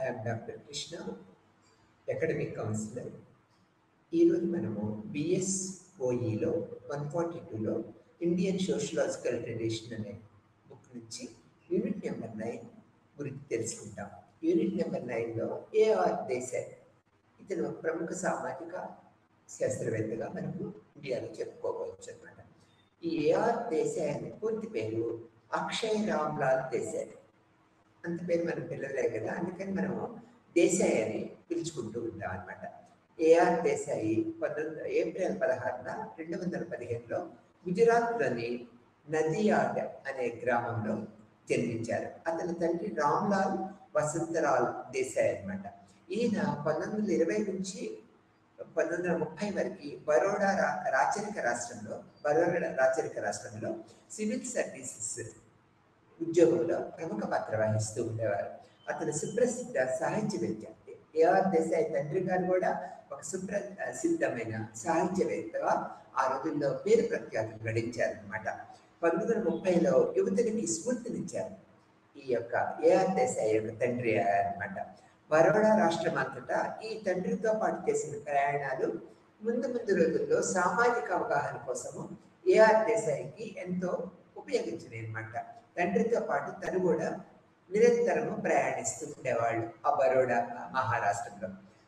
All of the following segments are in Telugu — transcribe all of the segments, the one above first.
I'm doctor Krishna academic counsellor ఈరోజు మనము బిఎస్ఓఈలో వన్ ఫార్టీ టూలో ఇండియన్ సోషలాజికల్ ట్రెడిషన్ అనే బుక్ నుంచి యూనిట్ నెంబర్ నైన్ గురించి తెలుసుకుంటాం యూనిట్ నెంబర్ నైన్లో ఏఆర్ దేశాయ్ ఇతను ఒక ప్రముఖ సామాజిక శాస్త్రవేత్తగా మనము ఇండియాలో చెప్పుకోవచ్చు అనమాట ఈ ఏఆర్ దేశాయ్ అనే పూర్తి పేరు అక్షయ్ రామ్లాల్ దేశాయ్ అంత పేరు మన పిల్లలే కదా అందుకని మనం దేశాయ్ అని పిలుచుకుంటూ ఉంటాం అనమాట ఏఆర్ దేశాయి పంతొమ్మిది ఏప్రిల్ పదహారున రెండు వందల పదిహేనులో గుజరాత్లోని నదియాడ్ అనే గ్రామంలో జన్మించారు అతని తండ్రి రామ్లాల్ వసంతరాల్ దేశాయ్ అనమాట ఈయన పంతొమ్మిది వందల ఇరవై నుంచి పంతొమ్మిది వందల ముప్పై వరకు బరోడా రా రాచరిక రాష్ట్రంలో బరోడా రాచరిక రాష్ట్రంలో సివిల్ సర్వీసెస్ ఉద్యోగంలో ప్రముఖ పాత్ర వహిస్తూ ఉండేవారు అతను సుప్రసిద్ధ సాహిత్యవేత్త ఏఆర్ దేశాయ్ తండ్రి గారు కూడా ఒక సుప్రసిద్ధమైన సాహిత్యవేత్తగా ఆ రోజుల్లో పేరు ప్రఖ్యాతులు గడించారు అనమాట పంతొమ్మిది వందల ముప్పైలో యువతునికి స్ఫూర్తినిచ్చారు ఈ యొక్క ఏఆర్ దేశాయ్ యొక్క తండ్రి అనమాట బరోడా రాష్ట్రం అంతటా ఈ తండ్రితో పాటు చేసిన ప్రయాణాలు ముందు ముందు రోజుల్లో సామాజిక అవగాహన కోసము ఏఆర్ దేశాయికి ఎంతో ఉపయోగించినాయి అనమాట తండ్రితో పాటు తను కూడా నిరంతరము ప్రయాణిస్తూ ఉండేవాళ్ళు ఆ బరోడా మహారాష్ట్రంలో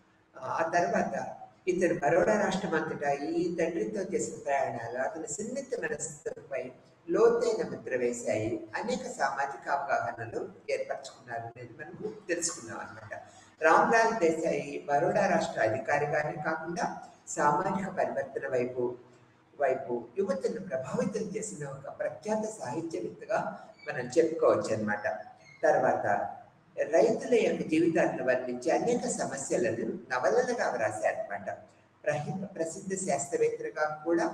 ఆ తర్వాత ఇతను బరోడా రాష్ట్రం అంతటా ఈ తండ్రితో చేసిన ప్రయాణాలు అతని సున్నిత మనస్తత్వంపై లోతైన ముద్ర వేశాయి అనేక సామాజిక అవగాహనలు ఏర్పరచుకున్నారు అనేది మనము తెలుసుకున్నాం అనమాట రామ్లాల్ దేశాయి బరోడా రాష్ట్ర అధికారిగానే కాకుండా సామాజిక పరివర్తన వైపు వైపు యువతను ప్రభావితం చేసిన ఒక ప్రఖ్యాత సాహిత్యవేత్తగా మనం చెప్పుకోవచ్చు అనమాట తర్వాత రైతుల యొక్క జీవితాలను వర్ణించి అనేక సమస్యలను నవలలుగా వ్రాశారనమాట ప్రసిద్ధ శాస్త్రవేత్తగా కూడా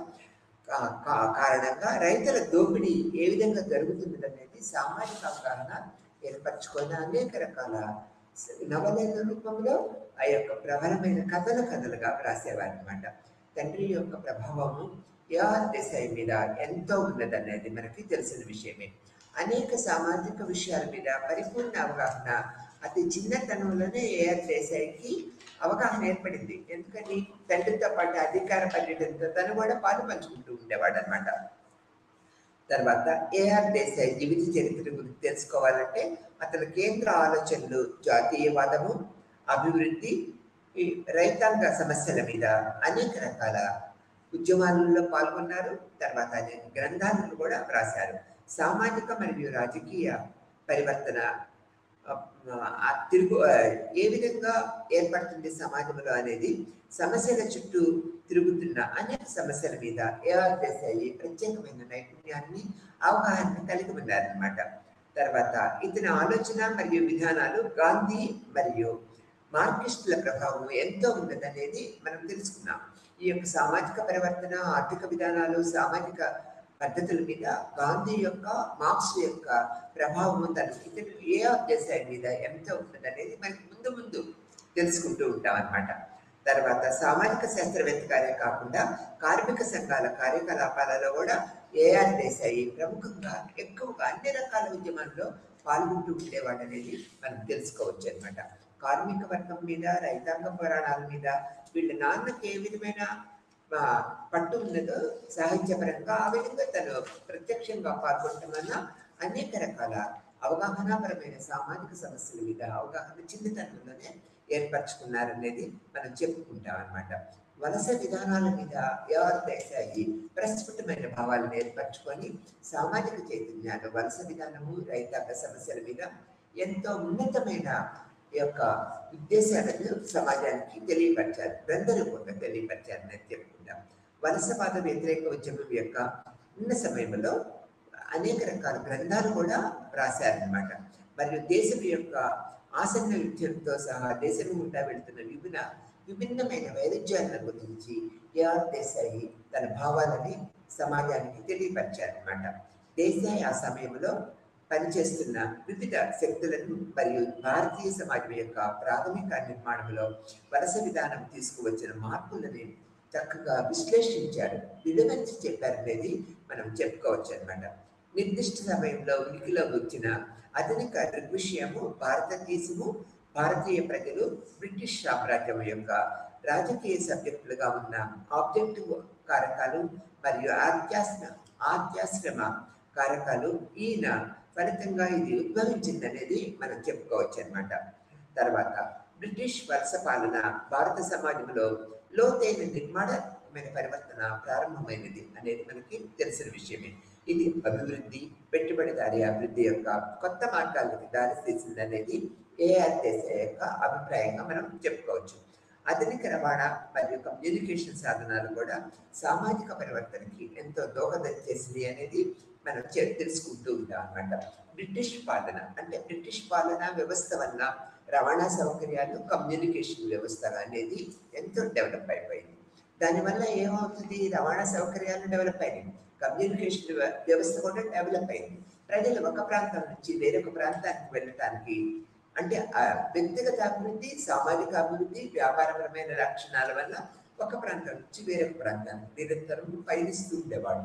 కారణంగా రైతుల దోపిడీ ఏ విధంగా జరుగుతుంది అనేది సామాజిక అవగాహన ఏర్పరచుకొని అనేక రకాల నవలల రూపంలో ఆ యొక్క ప్రబలమైన కథల కథలుగా వ్రాసేవారు అనమాట తండ్రి యొక్క ప్రభావము ఏఆర్ దేశాయి మీద ఎంతో ఉన్నదనేది మనకి తెలిసిన విషయమే అనేక సామాజిక విషయాల మీద పరిపూర్ణ అవగాహన అతి చిన్నతనంలోనే ఏఆర్ దేశాయికి అవగాహన ఏర్పడింది ఎందుకని తండ్రితో పాటు అధికార పర్యటనతో తను కూడా పాలు పంచుకుంటూ ఉండేవాడు అనమాట తర్వాత ఏఆర్ దేశాయ్ జీవిత చరిత్ర గురించి తెలుసుకోవాలంటే అతని కేంద్ర ఆలోచనలు జాతీయవాదము అభివృద్ధి ఈ రైతాంగ సమస్యల మీద అనేక రకాల ఉద్యమాలలో పాల్గొన్నారు తర్వాత అనేక గ్రంథాలను కూడా వ్రాశారు సామాజిక మరియు రాజకీయ పరివర్తన తిరుగు ఏ విధంగా ఏర్పడుతుంది సమాజంలో అనేది సమస్యల చుట్టూ తిరుగుతున్న అనేక సమస్యల మీద ఏఆర్ దేశాయి ప్రత్యేకమైన నైపుణ్యాన్ని అవగాహన కలిగి ఉన్నారనమాట తర్వాత ఇతని ఆలోచన మరియు విధానాలు గాంధీ మరియు మార్కిస్టుల ప్రభావం ఎంతో ఉన్నదనేది మనం తెలుసుకున్నాం ఈ యొక్క సామాజిక పరివర్తన ఆర్థిక విధానాలు సామాజిక పద్ధతుల మీద గాంధీ యొక్క మార్క్స్ యొక్క ప్రభావం తను ఇతను ఏ దేశాయి మీద ఎంత ఉంటుంది అనేది మనకి ముందు ముందు తెలుసుకుంటూ ఉంటాం అనమాట తర్వాత సామాజిక శాస్త్రవేత్తగానే కాకుండా కార్మిక సంఘాల కార్యకలాపాలలో కూడా ఏఆర్ దేశాయి ప్రముఖంగా ఎక్కువగా అన్ని రకాల ఉద్యమాల్లో పాల్గొంటూ ఉండేవాడు అనేది మనం తెలుసుకోవచ్చు అనమాట కార్మిక వర్గం మీద రైతాంగ పురాణాల మీద వీళ్ళ నాన్నకి ఏ విధమైన పట్టు ఉన్నదో సాహిత్యపరంగా ఆ విధంగా తను ప్రత్యక్షంగా పాల్గొనడం వల్ల అనేక రకాల అవగాహనాపరమైన సామాజిక సమస్యల మీద అవగాహన చిన్నతనంలోనే ఏర్పరచుకున్నారనేది మనం చెప్పుకుంటాం అనమాట వలస విధానాల మీద ఎవరు దేశాయి ప్రస్ఫుటమైన భావాలను ఏర్పరచుకొని సామాజిక చైతన్యాలు వలస విధానము రైతాంగ సమస్యల మీద ఎంతో ఉన్నతమైన యొక్క ఉద్దేశాలను సమాజానికి తెలియపరిచారు గ్రంథ రూపంగా తెలియపరిచారు అని చెప్పుకుంటాం వలసవాద వ్యతిరేక ఉద్యమం యొక్క ఉన్న సమయంలో అనేక రకాల గ్రంథాలు కూడా రాశారనమాట మరియు దేశం యొక్క ఆసన్న యుద్ధంతో సహా దేశం గుండా వెళుతున్న విభిన్న విభిన్నమైన వైరుధ్యాలను గురించి ఏఆర్ దేశాయి తన భావాలని సమాజానికి తెలియపరిచారనమాట దేశాయి ఆ సమయంలో పనిచేస్తున్న వివిధ శక్తులను మరియు భారతీయ సమాజం యొక్క ప్రాథమిక నిర్మాణంలో వలస విధానం తీసుకువచ్చిన మార్పులని చక్కగా విశ్లేషించారు విలువరించి చెప్పారనేది మనం చెప్పుకోవచ్చు అనమాట నిర్దిష్ట సమయంలో ఉనికిలో వచ్చిన ఆధునిక దృగ్విషయము భారతదేశము భారతీయ ప్రజలు బ్రిటిష్ సామ్రాజ్యం యొక్క రాజకీయ సబ్జెక్టులుగా ఉన్న ఆబ్జెక్టివ్ కారకాలు మరియు ఆధ్యాత్మ ఆధ్యాశ్రమ కారకాలు ఈయన ఫలితంగా ఇది ఉద్భవించింది అనేది మనం చెప్పుకోవచ్చు అనమాట తర్వాత బ్రిటిష్ వలస పాలన భారత సమాజంలో లోతైన నిర్మాణమైన పరివర్తన ప్రారంభమైనది అనేది మనకి తెలిసిన విషయమే ఇది అభివృద్ధి పెట్టుబడిదారి అభివృద్ధి యొక్క కొత్త మార్గాలకు దారితీసింది అనేది ఏఆర్ దేశాయ్ యొక్క అభిప్రాయంగా మనం చెప్పుకోవచ్చు ఆధునిక రవాణా మరియు కమ్యూనికేషన్ సాధనాలు కూడా సామాజిక పరివర్తనకి ఎంతో దోహదం చేసింది అనేది మనం చె- తెలుసుకుంటూ ఉంటాం అన్నమాట బ్రిటిష్ పాలన అంటే బ్రిటిష్ పాలన వ్యవస్థ వల్ల రవాణా సౌకర్యాలు కమ్యూనికేషన్ వ్యవస్థ అనేది ఎంతో డెవలప్ అయిపోయింది దానివల్ల ఏమవుతుంది రవాణా సౌకర్యాలు డెవలప్ అయినాయి కమ్యూనికేషన్ వ్య- వ్యవస్థ కూడా డెవలప్ అయింది ప్రజలు ఒక ప్రాంతం నుంచి వేరొక ప్రాంతానికి వెళ్ళటానికి అంటే ఆ వ్యక్తిగత అభివృద్ధి సామాజిక అభివృద్ధి వ్యాపారపరమైన లక్షణాల వల్ల ఒక ప్రాంతం నుంచి వేరొక ప్రాంతానికి నిరంతరం పయనిస్తూ ఉండేవాడు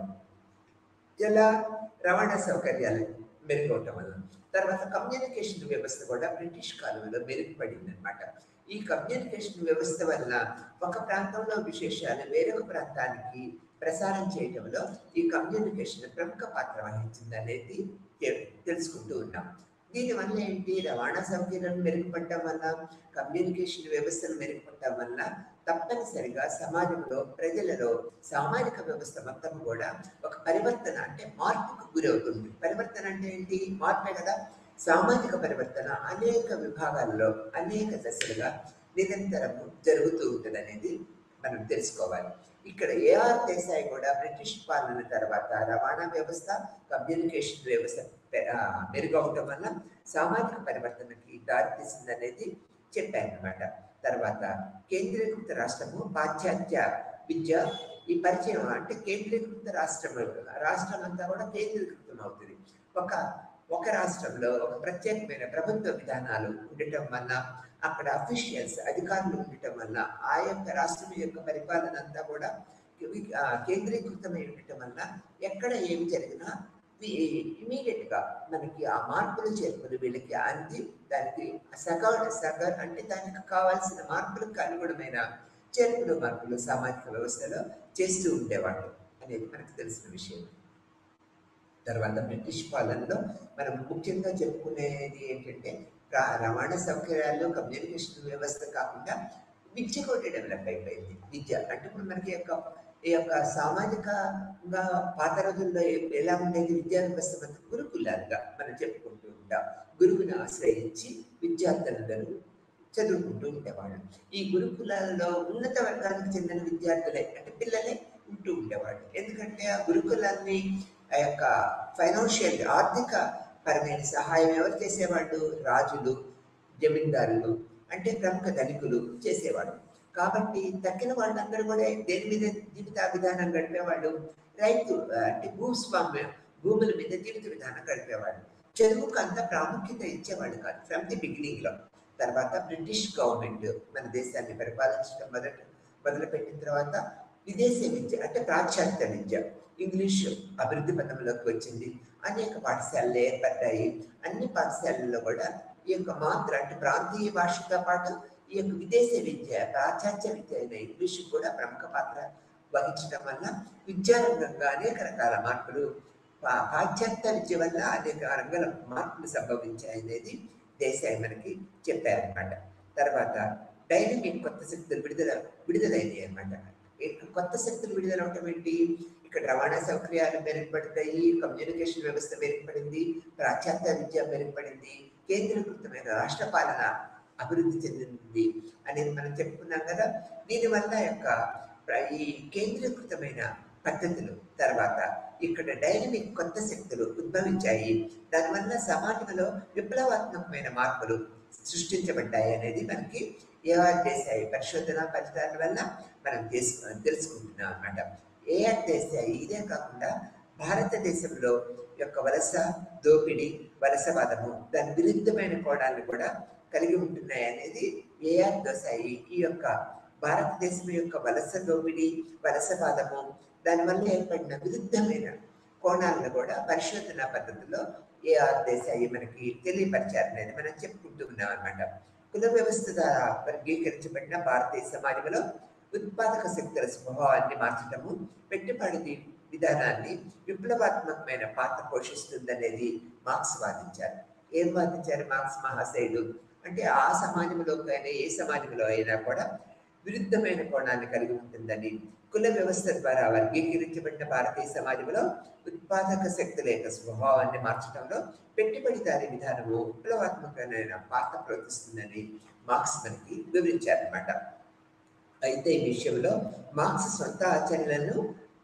ఎలా రవాణా సౌకర్యాలు మెరుగవటం వల్ల తర్వాత కమ్యూనికేషన్ వ్యవస్థ కూడా బ్రిటిష్ కాలంలో మెరుగుపడింది అనమాట ఈ కమ్యూనికేషన్ వ్యవస్థ వల్ల ఒక ప్రాంతంలో విశేషాలు వేరొక ప్రాంతానికి ప్రసారం చేయడంలో ఈ కమ్యూనికేషన్ ప్రముఖ పాత్ర వహించింది అనేది తె- తెలుసుకుంటూ ఉన్నాం దీనివల్ల ఏంటి రవాణా సౌకర్యాలు మెరుగుపడటం వల్ల కమ్యూనికేషన్ వ్యవస్థలు మెరుగుపడటం వల్ల తప్పనిసరిగా సమాజంలో ప్రజలలో సామాజిక వ్యవస్థ మొత్తం కూడా ఒక పరివర్తన అంటే మార్పుకు గురవుతుంది పరివర్తన అంటే ఏంటి మార్పే కదా సామాజిక పరివర్తన అనేక విభాగాల్లో అనేక దశలుగా నిరంతరము జరుగుతూ ఉంటుంది అనేది మనం తెలుసుకోవాలి ఇక్కడ ఏఆర్ దేశాయ్ కూడా బ్రిటిష్ పాలన తర్వాత రవాణా వ్యవస్థ కమ్యూనికేషన్ వ్యవస్థ పె- ఆ, మెరుగవటం వల్ల సామాజిక పరివర్తనకి దారితీసింది అనేది చెప్పారనమాట తర్వాత కేంద్రీకృత రాష్ట్రము పాశ్చాత్య విద్య ఈ పరిచయం అంటే కేంద్రీకృత రాష్ట్రం రాష్ట్రం అంతా కూడా కేంద్రీకృతం అవుతుంది ఒక ఒక రాష్ట్రంలో ఒక ప్రత్యేకమైన ప్రభుత్వ విధానాలు ఉండటం వల్ల అక్కడ అఫీషియల్స్ అధికారులు ఉండటం వల్ల ఆ యొక్క రాష్ట్రం యొక్క పరిపాలన అంతా కూడా వి- ఆ, కేంద్రీకృతమై ఉండటం వల్ల ఎక్కడ ఏమి జరిగినా ఇమీడియట్ గా మనకి ఆ మార్పులు చేర్పులు వీళ్ళకి అంది దానికి సగ సగ అంటే దానికి కావాల్సిన మార్పులకు అనుగుణమైన చేర్పులు మార్పులు సామాజిక వ్యవస్థలో చేస్తూ ఉండేవాళ్ళు అనేది మనకు తెలిసిన విషయం తర్వాత బ్రిటిష్ పాలనలో మనం ముఖ్యంగా చెప్పుకునేది ఏంటంటే రా- రవాణా సౌకర్యాలు కమ్యూనికేషన్ వ్యవస్థ కాకుండా విద్య కూడా డెవలప్ అయిపోయింది విద్య అంటే ఇప్పుడు మనకి యొక్క ఈ యొక్క సామాజికంగా పాత రోజుల్లో ఏ- ఎలా ఉండేది విద్యా వ్యవస్థ మనకు గురుకులాలుగా మనం చెప్పుకుంటూ ఉంటాం గురువుని ఆశ్రయించి విద్యార్థులందరూ చదువుకుంటూ ఉండేవాళ్ళు ఈ గురుకులాలలో ఉన్నత వర్గానికి చెందిన విద్యార్థులే అంటే పిల్లలే ఉంటూ ఉండేవాళ్ళు ఎందుకంటే ఆ గురుకులాన్ని ఆ యొక్క ఫైనాన్షియల్ ఆర్థిక పరమైన సహాయం ఎవరు చేసేవాళ్ళు రాజులు జమీందారులు అంటే ప్రముఖ ధనికులు చేసేవాళ్ళు కాబట్టి తక్కిన వాళ్ళందరూ కూడా దేని మీద జీవిత విధానం గడిపేవాళ్ళు రైతు ఆ, అంటే భూస్వామ్య భూముల మీద జీవిత విధానం గడిపేవాళ్ళు చదువుకు అంత ప్రాముఖ్యత ఇచ్చేవాళ్ళు కాదు ఫ్రమ్ ది బిగినింగ్ లో తర్వాత బ్రిటిష్ గవర్నమెంట్ మన దేశాన్ని పరిపాలించడం మొదట మొదలుపెట్టిన తర్వాత విదేశీ విద్య అంటే పాశ్చాత్య విద్య ఇంగ్లీష్ అభివృద్ధి పథంలోకి వచ్చింది అనేక పాఠశాలలు ఏర్పడ్డాయి అన్ని పాఠశాలల్లో కూడా ఈ యొక్క మాతృ అంటే ప్రాంతీయ భాషతో పాటు ఈ యొక్క విదేశీ విద్య పాశ్చాత్య విద్య అయిన ఇంగ్లీష్ కూడా ప్రముఖ పాత్ర వహించడం వల్ల విద్యారంగంగా అనేక రకాల మార్పులు పా- పాశ్చాత్య విద్య వల్ల అనేక రంగాల మార్పులు సంభవించాయి అనేది దేశాయి మనకి చెప్పారనమాట తర్వాత డైనమిక్ కొత్త శక్తులు విడుదల విడుదలైనవి అనమాట కొత్త శక్తులు విడుదల అవటం ఏంటి ఇక్కడ రవాణా సౌకర్యాలు మెరుగుపడతాయి కమ్యూనికేషన్ వ్యవస్థ మెరుగుపడింది పాశ్చాత్య విద్య మెరుగుపడింది కేంద్రీకృతమైన రాష్ట్ర పాలన అభివృద్ధి చెందింది అనేది మనం చెప్పుకున్నాం కదా దీనివల్ల యొక్క ప్ర- ఈ కేంద్రీకృతమైన పద్ధతులు తర్వాత ఇక్కడ డైనమిక్ కొత్త శక్తులు ఉద్భవించాయి దానివల్ల సమాజంలో విప్లవాత్మకమైన మార్పులు సృష్టించబడ్డాయి అనేది మనకి ఏఆర్ దేశాయి పరిశోధన ఫలితాల వల్ల మనం తెలుసు తెలుసుకుంటున్నాం అన్నమాట ఏఆర్ దేశాయి ఇదే కాకుండా భారతదేశంలో యొక్క వలస దోపిడీ వలసవాదము దాని విరుద్ధమైన కోణాలను కూడా కలిగి ఉంటున్నాయి అనేది ఏఆర్ దోసాయి ఈ యొక్క భారతదేశం యొక్క వలస దోపిడీ వలసవాదము దానివల్ల ఏర్పడిన విరుద్ధమైన కోణాలను కూడా పరిశోధన పద్ధతిలో ఏఆర్ దేశాయి మనకి తెలియపరిచారు అనేది మనం చెప్పుకుంటూ ఉన్నాం అనమాట కుల వ్యవస్థ ద్వారా వర్గీకరించబడిన భారతీయ సమాజంలో ఉత్పాదక శక్తుల స్వభావాన్ని మార్చడము పెట్టుబడి విధానాన్ని విప్లవాత్మకమైన పాత్ర పోషిస్తుందనేది మార్క్స్ వాదించారు ఏం వాదించారు మార్క్స్ మహాశయుడు అంటే ఆ సమాజంలో అయినా ఏ సమాజంలో అయినా కూడా విరుద్ధమైన కోణాన్ని కలిగి ఉంటుందని కుల వ్యవస్థ ద్వారా వర్గీకరించబడిన భారతీయ సమాజంలో ఉత్పాదక శక్తుల యొక్క స్వభావాన్ని మార్చడంలో పెట్టుబడిదారి విధానము విప్లవాత్మకమైన పాత్ర ప్రవర్తిస్తుందని మార్క్స్ మనకి వివరించారనమాట అయితే ఈ విషయంలో మార్క్స్ సొంత ఆచరణలను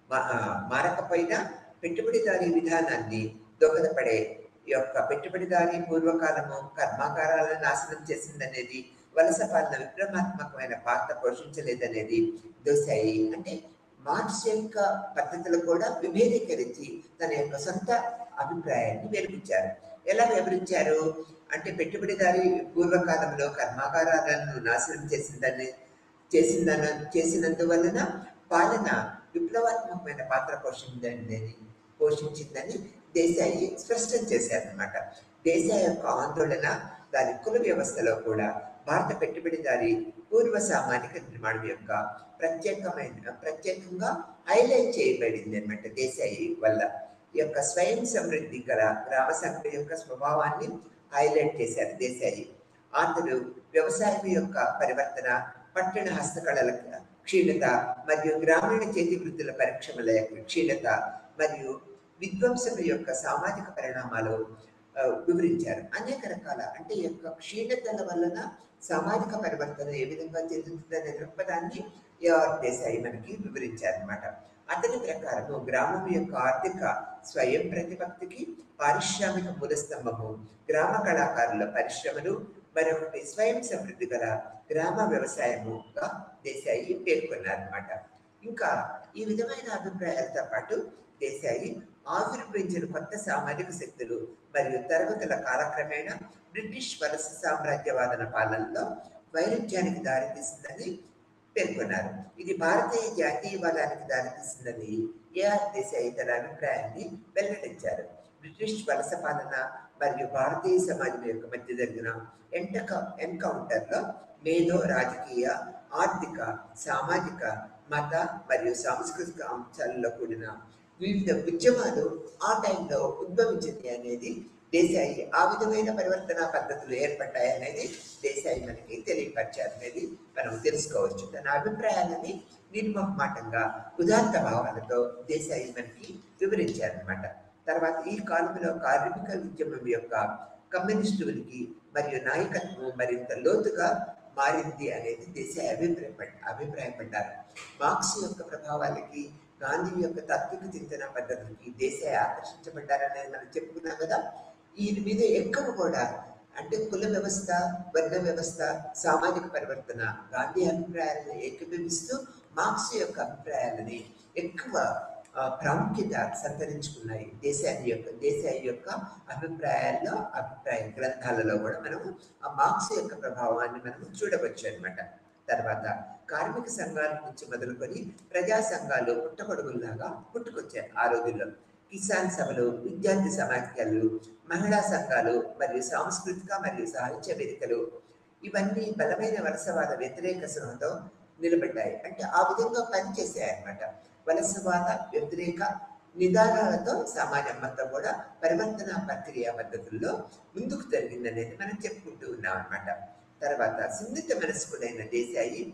మారకపోయినా పెట్టుబడిదారీ విధానాన్ని దొంగతపడే యొక్క పెట్టుబడిదారీ పూర్వకాలము కర్మాగారాలను నాశనం చేసిందనేది వలస పాలన విక్రమాత్మకమైన పాత్ర పోషించలేదనేది దోశాయి అంటే మార్క్స్ యొక్క పద్ధతులు కూడా విభేదీకరించి తన యొక్క సొంత అభిప్రాయాన్ని వెలిపించారు ఎలా వివరించారు అంటే పెట్టుబడిదారి పూర్వకాలంలో కర్మాగారాలను నాశనం చేసిందని చేసిందన చేసినందువలన పాలన విప్లవాత్మకమైన పాత్ర పోషించిందని పోషించిందని దేశాయి స్పష్టం చేశారనమాట దేశాయి యొక్క ఆందోళన దాని కుల వ్యవస్థలో కూడా భారత పెట్టుబడిదారి పూర్వ సామాజిక నిర్మాణం యొక్క ప్రత్యేకమైన ప్రత్యేకంగా హైలైట్ చేయబడింది అనమాట దేశాయి వల్ల ఈ యొక్క స్వయం సమృద్ధి గల గ్రామ సంఘం యొక్క స్వభావాన్ని హైలైట్ చేశారు దేశాయి అతడు వ్యవసాయం యొక్క పరివర్తన పట్టణ హస్తకళల క్షీణత మరియు గ్రామీణ చేతి వృత్తుల పరిశ్రమల యొక్క క్షీణత మరియు విధ్వంసం యొక్క సామాజిక పరిణామాలు వివరించారు అనేక రకాల అంటే ఈ యొక్క క్షీణతల వలన సామాజిక పరివర్తన ఏ విధంగా చెందుతుందనే దృక్పథాన్ని ఏఆర్ దేశాయి మనకి వివరించారనమాట అతని ప్రకారం గ్రామం యొక్క ఆర్థిక స్వయం ప్రతిపత్తికి పారిశ్రామిక మూలస్తంభము గ్రామ కళాకారుల పరిశ్రమలు మరొకటి స్వయం సమృద్ధి గల గ్రామ వ్యవసాయముగా దేశాయి పేర్కొన్నారన్నమాట ఇంకా ఈ విధమైన అభిప్రాయాలతో పాటు దేశాయి ఆవిర్భవించిన కొత్త సామాజిక శక్తులు మరియు తరగతుల కాలక్రమేణా బ్రిటిష్ వలస సామ్రాజ్యవాదన పాలనలో వైరుధ్యానికి దారితీసిందని పేర్కొన్నారు ఇది భారతీయ జాతీయవాదానికి దారితీసిందని ఏఆర్ దేశాయి తన అభిప్రాయాన్ని వెల్లడించారు బ్రిటిష్ వలస పాలన మరియు భారతీయ సమాజం యొక్క మధ్య జరిగిన ఎంటక ఎన్కౌంటర్లో మేధో రాజకీయ ఆర్థిక సామాజిక మత మరియు సాంస్కృతిక అంశాలలో కూడిన వివిధ ఉద్యమాలు ఆ టైంలో ఉద్భవించింది అనేది దేశాయి ఆ విధమైన పరివర్తన పద్ధతులు ఏర్పడ్డాయి అనేది దేశాయి మనకి తెలియపరిచారు అనేది మనం తెలుసుకోవచ్చు తన అభిప్రాయాలని నిర్మహమాటంగా ఉదాత్త భావాలతో దేశాయి మనకి వివరించారనమాట తర్వాత ఈ కాలంలో కార్మిక ఉద్యమం యొక్క కమ్యూనిస్టులకి మరియు నాయకత్వం మరింత లోతుగా మారింది అనేది దేశాయి అభిప్రాయపడ్ అభిప్రాయపడ్డారు మార్క్స్ యొక్క ప్రభావాలకి గాంధీ యొక్క తాత్విక చింతన పద్ధతులకి దేశాయి ఆకర్షించబడ్డారనేది మనం చెప్పుకున్నాం కదా వీరి మీద ఎక్కువ కూడా అంటే కుల వ్యవస్థ వర్ణ వ్యవస్థ సామాజిక పరివర్తన గాంధీ అభిప్రాయాలను ఏకీభవిస్తూ మార్క్స్ యొక్క అభిప్రాయాలని ఎక్కువ ప్రాముఖ్యత సంతరించుకున్నాయి దేశాన్ని యొక్క దేశాయి యొక్క అభిప్రాయాల్లో అభిప్రాయ గ్రంథాలలో కూడా మనము ఆ మార్క్స్ యొక్క ప్రభావాన్ని మనము చూడవచ్చు అనమాట తర్వాత కార్మిక సంఘాల నుంచి మొదలుకొని ప్రజా సంఘాలు పుట్టగొడుగుల్లాగా పుట్టుకొచ్చాయి ఆ రోజుల్లో కిసాన్ సభలు విద్యార్థి సమాఖ్యలు మహిళా సంఘాలు మరియు సాంస్కృతిక మరియు సాహిత్య వేదికలు ఇవన్నీ బలమైన వలసవాద వ్యతిరేక సృహతో నిలబడ్డాయి అంటే ఆ విధంగా పనిచేసాయి అనమాట వలసవాద వ్యతిరేక నిదానాలతో సమాజం మొత్తం కూడా పరివర్తన ప్రక్రియ పద్ధతుల్లో ముందుకు జరిగిందనేది మనం చెప్పుకుంటూ ఉన్నాం అనమాట తర్వాత సున్నిత మనస్కుడైన దేశాయి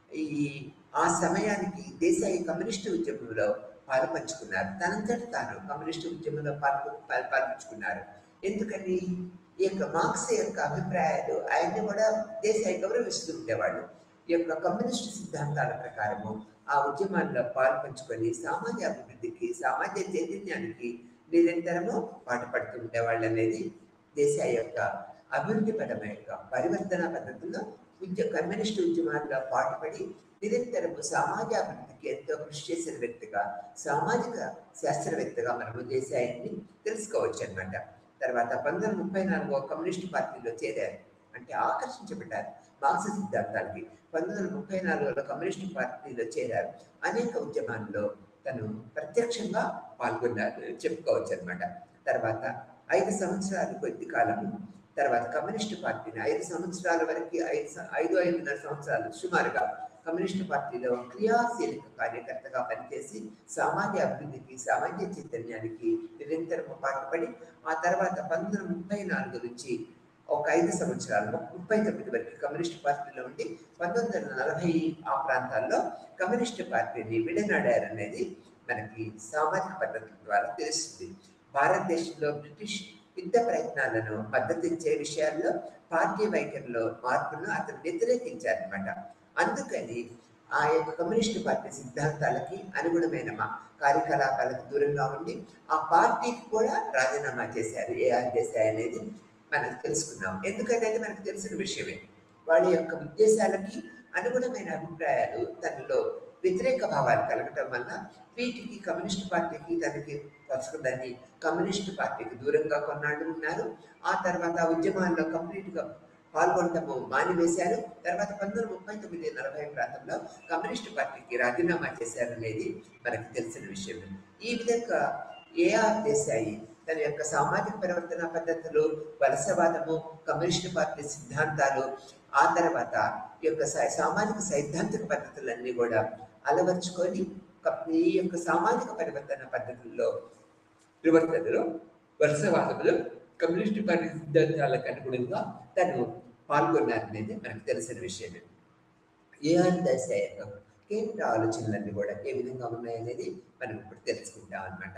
ఈ ఆ సమయానికి దేశాయి కమ్యూనిస్టు ఉద్యమంలో పాల్పంచుకున్నారు తనంతట తాను కమ్యూనిస్టు ఉద్యమంలో పాల్ప పాల్పంచుకున్నారు ఎందుకని ఈ యొక్క మార్క్స్ యొక్క అభిప్రాయాలు ఆయన్ని కూడా దేశాయి గౌరవిస్తూ ఉండేవాళ్ళు ఈ యొక్క కమ్యూనిస్టు సిద్ధాంతాల ప్రకారము ఆ ఉద్యమాల్లో పాల్పంచుకొని సామాజిక అభివృద్ధికి సామాజిక చైతన్యానికి నిరంతరము పాటుపడుతూ ఉండేవాళ్ళు అనేది దేశాయి యొక్క అభివృద్ధి పరమైన యొక్క పరివర్తన పద్ధతుల్లో ఉద్య కమ్యూనిస్టు ఉద్యమాల్లో పాటుపడి నిరంతరము సమాజ అభివృద్ధికి ఎంతో కృషి చేసిన వ్యక్తిగా సామాజిక శాస్త్రవేత్తగా మనము దేశాయాన్ని తెలుసుకోవచ్చు అనమాట తర్వాత పంతొమ్మిది ముప్పై నాలుగో కమ్యూనిస్టు పార్టీలో చేరారు అంటే ఆకర్షించబడ్డారు మార్క్స్ సిద్ధాంతాలకి పంతొమ్మిది వందల ముప్పై నాలుగులో కమ్యూనిస్టు పార్టీలో చేరారు అనేక ఉద్యమాల్లో తను ప్రత్యక్షంగా పాల్గొన్నారు చెప్పుకోవచ్చు అనమాట తర్వాత ఐదు సంవత్సరాలు కొద్ది కాలము తర్వాత కమ్యూనిస్ట్ పార్టీని ఐదు సంవత్సరాల వరకు ఐదు స- ఐదు ఐదున్నర సంవత్సరాలు సుమారుగా కమ్యూనిస్ట్ పార్టీలో క్రియాశీలక కార్యకర్తగా పనిచేసి సమాజ అభివృద్ధికి సామాజిక చైతన్యానికి నిరంతరం పాటుపడి ఆ తర్వాత పంతొమ్మిది వందల ముప్పై నాలుగు నుంచి ఒక ఐదు సంవత్సరాలు ముప్పై తొమ్మిది వరకు కమ్యూనిస్ట్ పార్టీలో ఉండి పంతొమ్మిది వందల నలభై ఆ ప్రాంతాల్లో కమ్యూనిస్ట్ పార్టీని విడనాడారనేది మనకి సామాజిక పద్ధతుల ద్వారా తెలుస్తుంది భారతదేశంలో బ్రిటిష్ యుద్ధ ప్రయత్నాలను మద్దతిచ్చే విషయాల్లో పార్టీ వైఖరిలో మార్పును అతను వ్యతిరేకించారనమాట అందుకని ఆ యొక్క కమ్యూనిస్ట్ పార్టీ సిద్ధాంతాలకి అనుగుణమైన మా కార్యకలాపాలకు దూరంగా ఉండి ఆ పార్టీకి కూడా రాజీనామా చేశారు ఏఆర్ దేశాయ్ అనేది మనం తెలుసుకున్నాం ఎందుకంటే మనకు తెలిసిన విషయమే వాళ్ళ యొక్క ఉద్దేశాలకి అనుగుణమైన అభిప్రాయాలు తనలో వ్యతిరేక భావాలు కలగటం వల్ల వీటికి కమ్యూనిస్ట్ పార్టీకి తనకి వస్తుందని కమ్యూనిస్ట్ పార్టీకి దూరంగా కొన్నాళ్ళు ఉన్నారు ఆ తర్వాత ఆ ఉద్యమాల్లో కంప్లీట్ గా పాల్గొనటము మానివేశారు తర్వాత పంతొమ్మిది వందల ముప్పై తొమ్మిది నలభై ప్రాంతంలో కమ్యూనిస్ట్ పార్టీకి రాజీనామా చేశారనేది మనకు తెలిసిన విషయం ఈ విధంగా ఏఆర్ దేశాయి తన యొక్క సామాజిక పరివర్తన పద్ధతులు వలసవాదము కమ్యూనిస్ట్ పార్టీ సిద్ధాంతాలు ఆ తర్వాత ఈ యొక్క సై- సామాజిక సైద్ధాంతిక పద్ధతులన్నీ కూడా అలవర్చుకొని క- ఈ యొక్క సామాజిక పరివర్తన పద్ధతుల్లో పరివర్తనలో వలసవాదంలో కమ్యూనిస్ట్ పార్టీ సిద్ధాంతాలకు అనుగుణంగా తను పాల్గొన్నారనేది మనకు తెలిసిన విషయమే ఏఆర్ దశ యొక్క కేంద్ర ఆలోచనలన్నీ కూడా ఏ విధంగా ఉన్నాయనేది మనం ఇప్పుడు తెలుసుకుంటాం అనమాట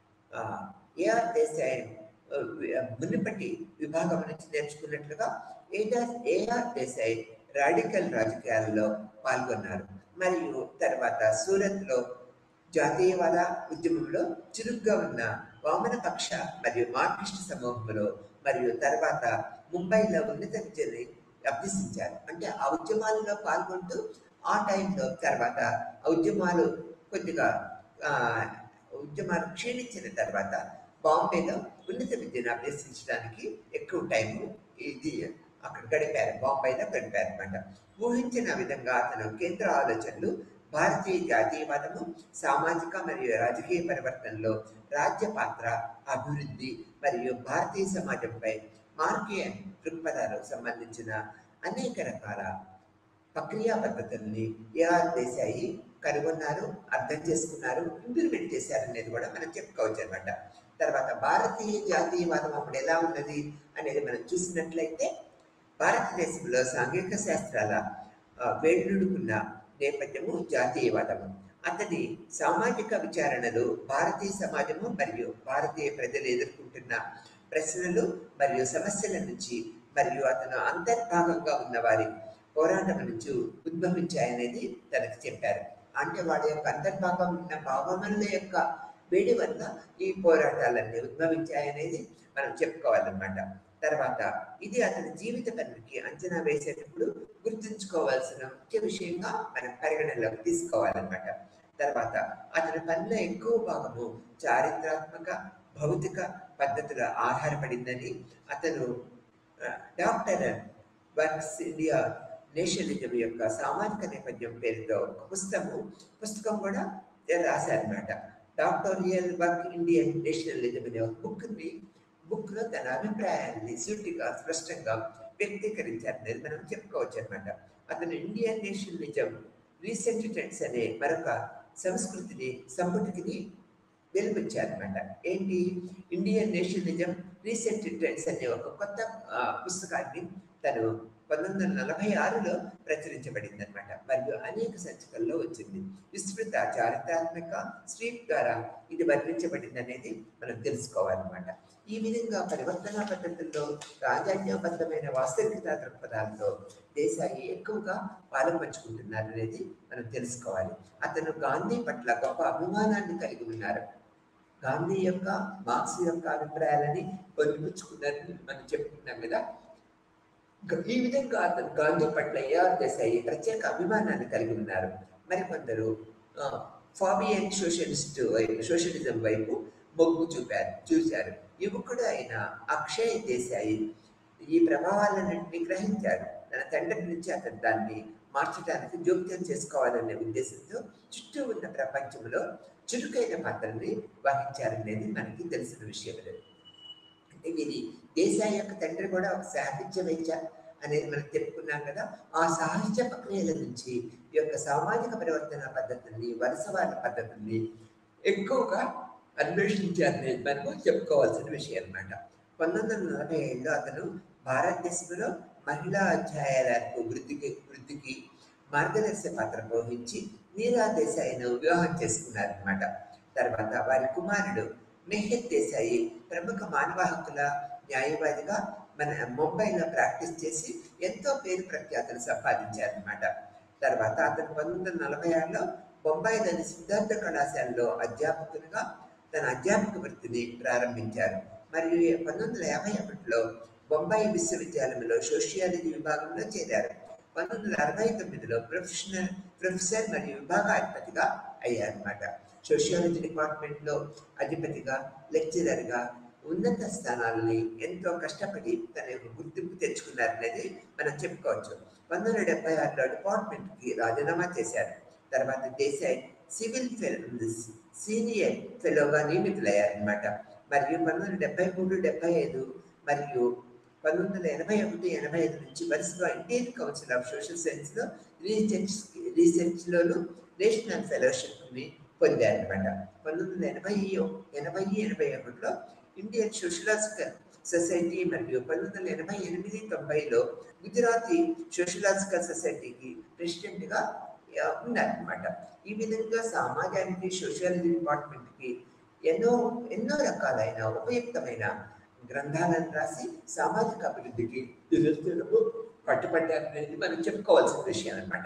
ఏఆర్ దేశాయ్ ఆ, మునుపటి విభాగం నుంచి నేర్చుకున్నట్లుగా ఏఆర్ ఏఆర్ దేశాయ్ రాడికల్ రాజకీయాల్లో పాల్గొన్నారు మరియు తర్వాత సూరత్లో జాతీయవాద ఉద్యమంలో చురుగ్గా ఉన్న వామనపక్ష మరియు మార్క్సిస్ట్ సమూహంలో మరియు తర్వాత ముంబైలో ఉన్నత విద్యని అభ్యసించారు అంటే ఆ ఉద్యమాలలో పాల్గొంటూ ఆ టైంలో తర్వాత ఆ ఉద్యమాలు కొద్దిగా ఆ, ఉద్యమాలు క్షీణించిన తర్వాత బాంబేలో ఉన్నత విద్యను అభ్యసించడానికి ఎక్కువ టైము ఇది అక్కడ గడిపారు బాంబేలో గడిపారు అనమాట ఊహించిన విధంగా అతను కేంద్ర ఆలోచనలు భారతీయ జాతీయవాదము సామాజిక మరియు రాజకీయ పరివర్తనలో రాజ్య పాత్ర అభివృద్ధి మరియు భారతీయ సమాజంపై మార్కీయ దృక్పథాలకు సంబంధించిన అనేక రకాల ప్రక్రియా పద్ధతుల్ని ఏఆర్ దేశాయి కనుగొన్నారు అర్థం చేసుకున్నారు ఇంప్లిమెంట్ చేశారు అనేది కూడా మనం చెప్పుకోవచ్చు అనమాట తర్వాత భారతీయ జాతీయవాదం అప్పుడు ఎలా ఉన్నది అనేది మనం చూసినట్లయితే భారతదేశంలో సాంఘిక శాస్త్రాల ఆ, వేడుడుకున్న నేపథ్యము జాతీయవాదము అతని సామాజిక విచారణలు భారతీయ సమాజము మరియు భారతీయ ప్రజలు ఎదుర్కొంటున్న ప్రశ్నలు మరియు సమస్యల నుంచి మరియు అతను అంతర్భాగంగా ఉన్న వారి పోరాటం నుంచి ఉద్భవించాయనేది తనకు చెప్పారు అంటే వాడి యొక్క అంతర్భాగం ఉన్న భావముల యొక్క వేడి వల్ల ఈ పోరాటాలన్నీ ఉద్భవించాయనేది మనం చెప్పుకోవాలన్నమాట తర్వాత ఇది అతని జీవిత పనికి అంచనా వేసేటప్పుడు గుర్తుంచుకోవాల్సిన ముఖ్య విషయంగా మనం పరిగణనలోకి తీసుకోవాలన్నమాట తర్వాత అతని పనిలో ఎక్కువ భాగము చారిత్రాత్మక భౌతిక పద్ధతుల ఆధారపడిందని అతను ఆ, డాక్టర్ వర్క్స్ ఇండియా నేషనలిజం యొక్క సామాజిక నేపథ్యం పేరుతో ఒక పుస్తకము పుస్తకం కూడా రాశారనమాట డాక్టోరియల్ వర్క్ ఇండియన్ నేషనలిజం అనే ఒక బుక్ని బుక్లో తన అభిప్రాయాన్ని సూటిగా స్పష్టంగా వ్యక్తీకరించారనేది మనం చెప్పుకోవచ్చు అనమాట అతను ఇండియన్ నేషనలిజం రీసెంట్ ట్రెండ్స్ అనే మరొక సంస్కృతిని సంపుటికిని వెలువచ్చారనమాట ఏంటి ఇండియన్ నేషనలిజం రీసెంట్ ట్రెండ్స్ అనే ఒక కొత్త ఆ, పుస్తకాన్ని తను పంతొమ్మిది వందల నలభై ఆరులో ప్రచురించబడింది అనమాట మరియు అనేక సంచికల్లో వచ్చింది విస్తృత చారిత్రాత్మక స్ట్రీట్ ద్వారా ఇది వర్ణించబడింది అనేది మనం తెలుసుకోవాలన్నమాట ఈ విధంగా పరివర్తన పద్ధతుల్లో రాజాజ్ఞాబద్ధమైన వాస్తవికత దృక్పథాలతో దేశాయి ఎక్కువగా పాల్పంచుకుంటున్నారు అనేది మనం తెలుసుకోవాలి అతను గాంధీ పట్ల గొప్ప అభిమానాన్ని కలిగి ఉన్నారు గాంధీ యొక్క మార్క్స్ యొక్క అభిప్రాయాలని పొందుపుచ్చుకున్నారని మనం చెప్పుకున్నాం కదా గ- ఈ విధంగా అతను గాంధీ పట్ల ఏఆర్ దేశాయి ప్రత్యేక అభిమానాన్ని కలిగి ఉన్నారు మరికొందరు ఆ, ఫాబియన్ సోషలిస్ట్ వైపు సోషలిజం వైపు మొగ్గు చూపారు చూశారు యువకుడు అయిన అక్షయ్ దేశాయి ఈ ప్రభావాలన్నింటినీ గ్రహించాడు తన తండ్రి నుంచి అతను దాన్ని మార్చడానికి జోక్యం చేసుకోవాలనే ఉద్దేశంతో చుట్టూ ఉన్న ప్రపంచంలో చురుకైన పాత్రని వహించారనేది మనకి తెలిసిన విషయం వీరి దేశాయి యొక్క తండ్రి కూడా ఒక సాహిత్యవేత్త అనేది మనం చెప్పుకున్నాం కదా ఆ సాహిత్య ప్రక్రియల నుంచి ఈ యొక్క సామాజిక పరివర్తన పద్ధతుల్ని వలసవాద పద్ధతుల్ని ఎక్కువగా అన్వేషించారనేది మనము చెప్పుకోవాల్సిన విషయం అన్నమాట పంతొమ్మిది వందల నలభై ఏడులో అతను భారతదేశంలో మహిళా అధ్యాయాలకు వృద్ధికి వృద్ధికి మార్గదర్శక పాత్ర పోషించి నీరా దేశాయిను వివాహం చేసుకున్నారనమాట తర్వాత వారి కుమారుడు మెహెత్ దేశాయి ప్రముఖ మానవ హక్కుల న్యాయవాదిగా మన ముంబైలో ప్రాక్టీస్ చేసి ఎంతో పేరు ప్రఖ్యాతులు సంపాదించారనమాట తర్వాత అతను పంతొమ్మిది వందల నలభై ఆరులో బొంబాయిలోని సిద్ధార్థ కళాశాలలో అధ్యాపకునిగా తన అధ్యాపక వృత్తిని ప్రారంభించారు మరియు పంతొమ్మిది వందల యాభై ఒకటిలో బొంబాయి విశ్వవిద్యాలయంలో సోషియాలజీ విభాగంలో చేరారు పంతొమ్మిది వందల అరవై తొమ్మిదిలో ప్రొఫెషనల్ ప్రొఫెసర్ మరియు విభాగాధిపతిగా అయ్యారన్నమాట సోషియాలజీ డిపార్ట్మెంట్లో అధిపతిగా లెక్చరర్గా ఉన్నత స్థానాలని ఎంతో కష్టపడి తన యొక్క గుర్తింపు తెచ్చుకున్నారనేది మనం చెప్పుకోవచ్చు పంతొమ్మిది వందల డెబ్బై ఆరులో డిపార్ట్మెంట్కి రాజీనామా చేశారు తర్వాత దేశాయ్ సివిల్ ఫెలో సీనియర్ ఫెలోగా నియమితులయ్యారనమాట మరియు పంతొమ్మిది వందల డెబ్బై మూడు డెబ్బై ఐదు మరియు పంతొమ్మిది వందల ఎనభై ఒకటి ఎనభై ఐదు నుంచి వరుసగా ఇండియన్ కౌన్సిల్ ఆఫ్ సోషల్ సైన్స్లో రీసెర్చ్ రీసెర్చ్లోను నేషనల్ ఫెలోషిప్ని పొందారనమాట పంతొమ్మిది వందల ఎనభై ఎనభై ఎనభై ఒకటిలో ఇండియన్ సోషలాజికల్ సొసైటీ మరియు పంతొమ్మిది వందల ఎనభై ఎనిమిది తొంభైలో గుజరాతీ సోషలాజికల్ సొసైటీకి ప్రెసిడెంట్గా ఉన్నారనమాట ఈ విధంగా సమాజానికి సోషాలజీ డిపార్ట్మెంట్కి ఎన్నో ఎన్నో రకాలైన ఉపయుక్తమైన గ్రంథాలను రాసి సామాజిక అభివృద్ధికి నిరంతరము కట్టుబడ్డారనేది మనం చెప్పుకోవాల్సిన విషయం అనమాట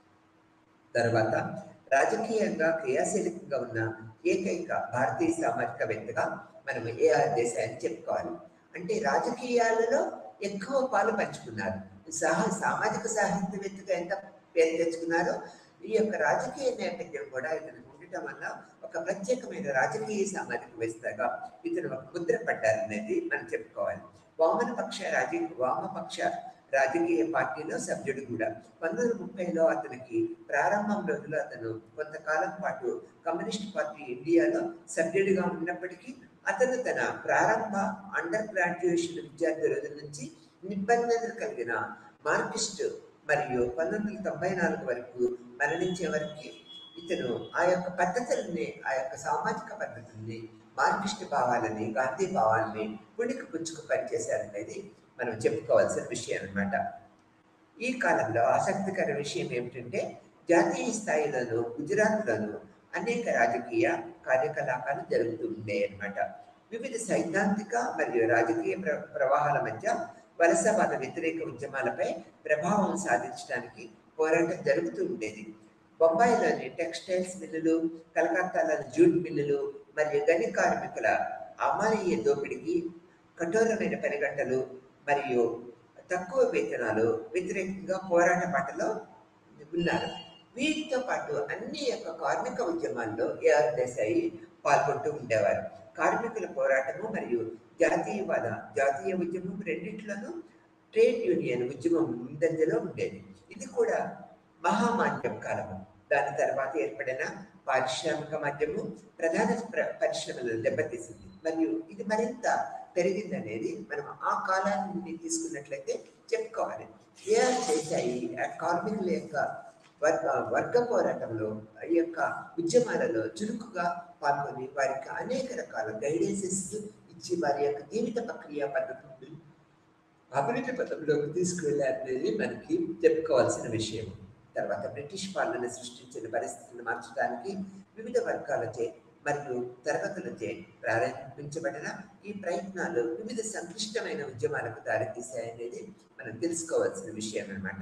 తర్వాత రాజకీయంగా క్రియాశీలకంగా ఉన్న ఏకైక భారతీయ సామాజికవేత్తగా మనం ఏఆర్ దేశాయని చెప్పుకోవాలి అంటే రాజకీయాలలో ఎక్కువ పాలు పంచుకున్నారు సహ సామాజిక సాహిత్యవేత్తగా ఎంత పేరు తెచ్చుకున్నారో ఈ యొక్క రాజకీయ నేపథ్యం కూడా ఇతనికి ఉండటం వల్ల ఒక ప్రత్యేకమైన రాజకీయ సామాజిక వేత్తగా ఇతను ఒక ముద్ర పడ్డారనేది మనం చెప్పుకోవాలి వామనపక్ష రాజకీయ వామపక్ష రాజకీయ పార్టీలో సభ్యుడు కూడా పంతొమ్మిది వందల ముప్పైలో అతనికి ప్రారంభం రోజులో అతను కొంతకాలం పాటు కమ్యూనిస్ట్ పార్టీ ఇండియాలో సభ్యుడిగా ఉన్నప్పటికీ అతను తన ప్రారంభ అండర్ గ్రాడ్యుయేషన్ విద్యార్థి రోజుల నుంచి నిబంధనలు కలిగిన మార్కిస్ట్ మరియు పంతొమ్మిది వందల తొంభై నాలుగు వరకు మరణించే వరకు ఇతను ఆ యొక్క పద్ధతుల్ని ఆ యొక్క సామాజిక పద్ధతుల్ని మార్కిస్ట్ భావాలని గాంధీ భావాలని పుణికి పుచ్చుకు పనిచేశారనేది మనం చెప్పుకోవాల్సిన విషయం అనమాట ఈ కాలంలో ఆసక్తికర విషయం ఏమిటంటే జాతీయ స్థాయిలోనూ గుజరాత్లోనూ అనేక రాజకీయ కార్యకలాపాలు జరుగుతూ ఉండేవి అనమాట వివిధ సైద్ధాంతిక మరియు రాజకీయ ప్ర ప్రవాహాల మధ్య వలసవాద వ్యతిరేక ఉద్యమాలపై ప్రభావం సాధించడానికి పోరాటం జరుగుతూ ఉండేది బొంబాయిలోని టెక్స్టైల్స్ మిల్లులు కలకత్తాలోని జూట్ మిల్లులు మరియు గని కార్మికుల అమానీయ దోపిడీకి కఠోరమైన పనిగంటలు మరియు తక్కువ వేతనాలు వ్యతిరేకంగా పోరాట పాటలో ఉన్నారు వీటితో పాటు అన్ని యొక్క కార్మిక ఉద్యమాల్లో ఏఆర్ దేశాయి పాల్గొంటూ ఉండేవారు కార్మికుల పోరాటము మరియు జాతీయవాద జాతీయ ఉద్యమం రెండింటిలోనూ ట్రేడ్ యూనియన్ ఉద్యమం ముందంజలో ఉండేది ఇది కూడా మహామాన్యం కాలము దాని తర్వాత ఏర్పడిన పారిశ్రామిక మాధ్యమం ప్రధాన ప్ర- పరిశ్రమలను దెబ్బతీసింది మరియు ఇది మరింత పెరిగిందనేది మనం ఆ కాలాన్ని తీసుకున్నట్లయితే చెప్పుకోవాలి ఏఆర్ దేశాయి ఆ కార్మికుల యొక్క వర్గ వర్గ పోరాటంలో ఈ యొక్క ఉద్యమాలలో చురుకుగా పాల్గొని వారికి అనేక రకాల గైడెన్సెస్ ఇచ్చి వారి యొక్క జీవిత ప్రక్రియ పద్ధతులు అభివృద్ధి పథంలోకి తీసుకువెళ్ళారనేది మనకి చెప్పుకోవాల్సిన విషయం తర్వాత బ్రిటిష్ పాలన సృష్టించిన పరిస్థితులను మార్చడానికి వివిధ వర్గాలచే మరియు తరగతులచే ప్రారంభించబడిన ఈ ప్రయత్నాలు వివిధ సంక్లిష్టమైన ఉద్యమాలకు దారితీశాయనేది మనం తెలుసుకోవాల్సిన విషయం అన్నమాట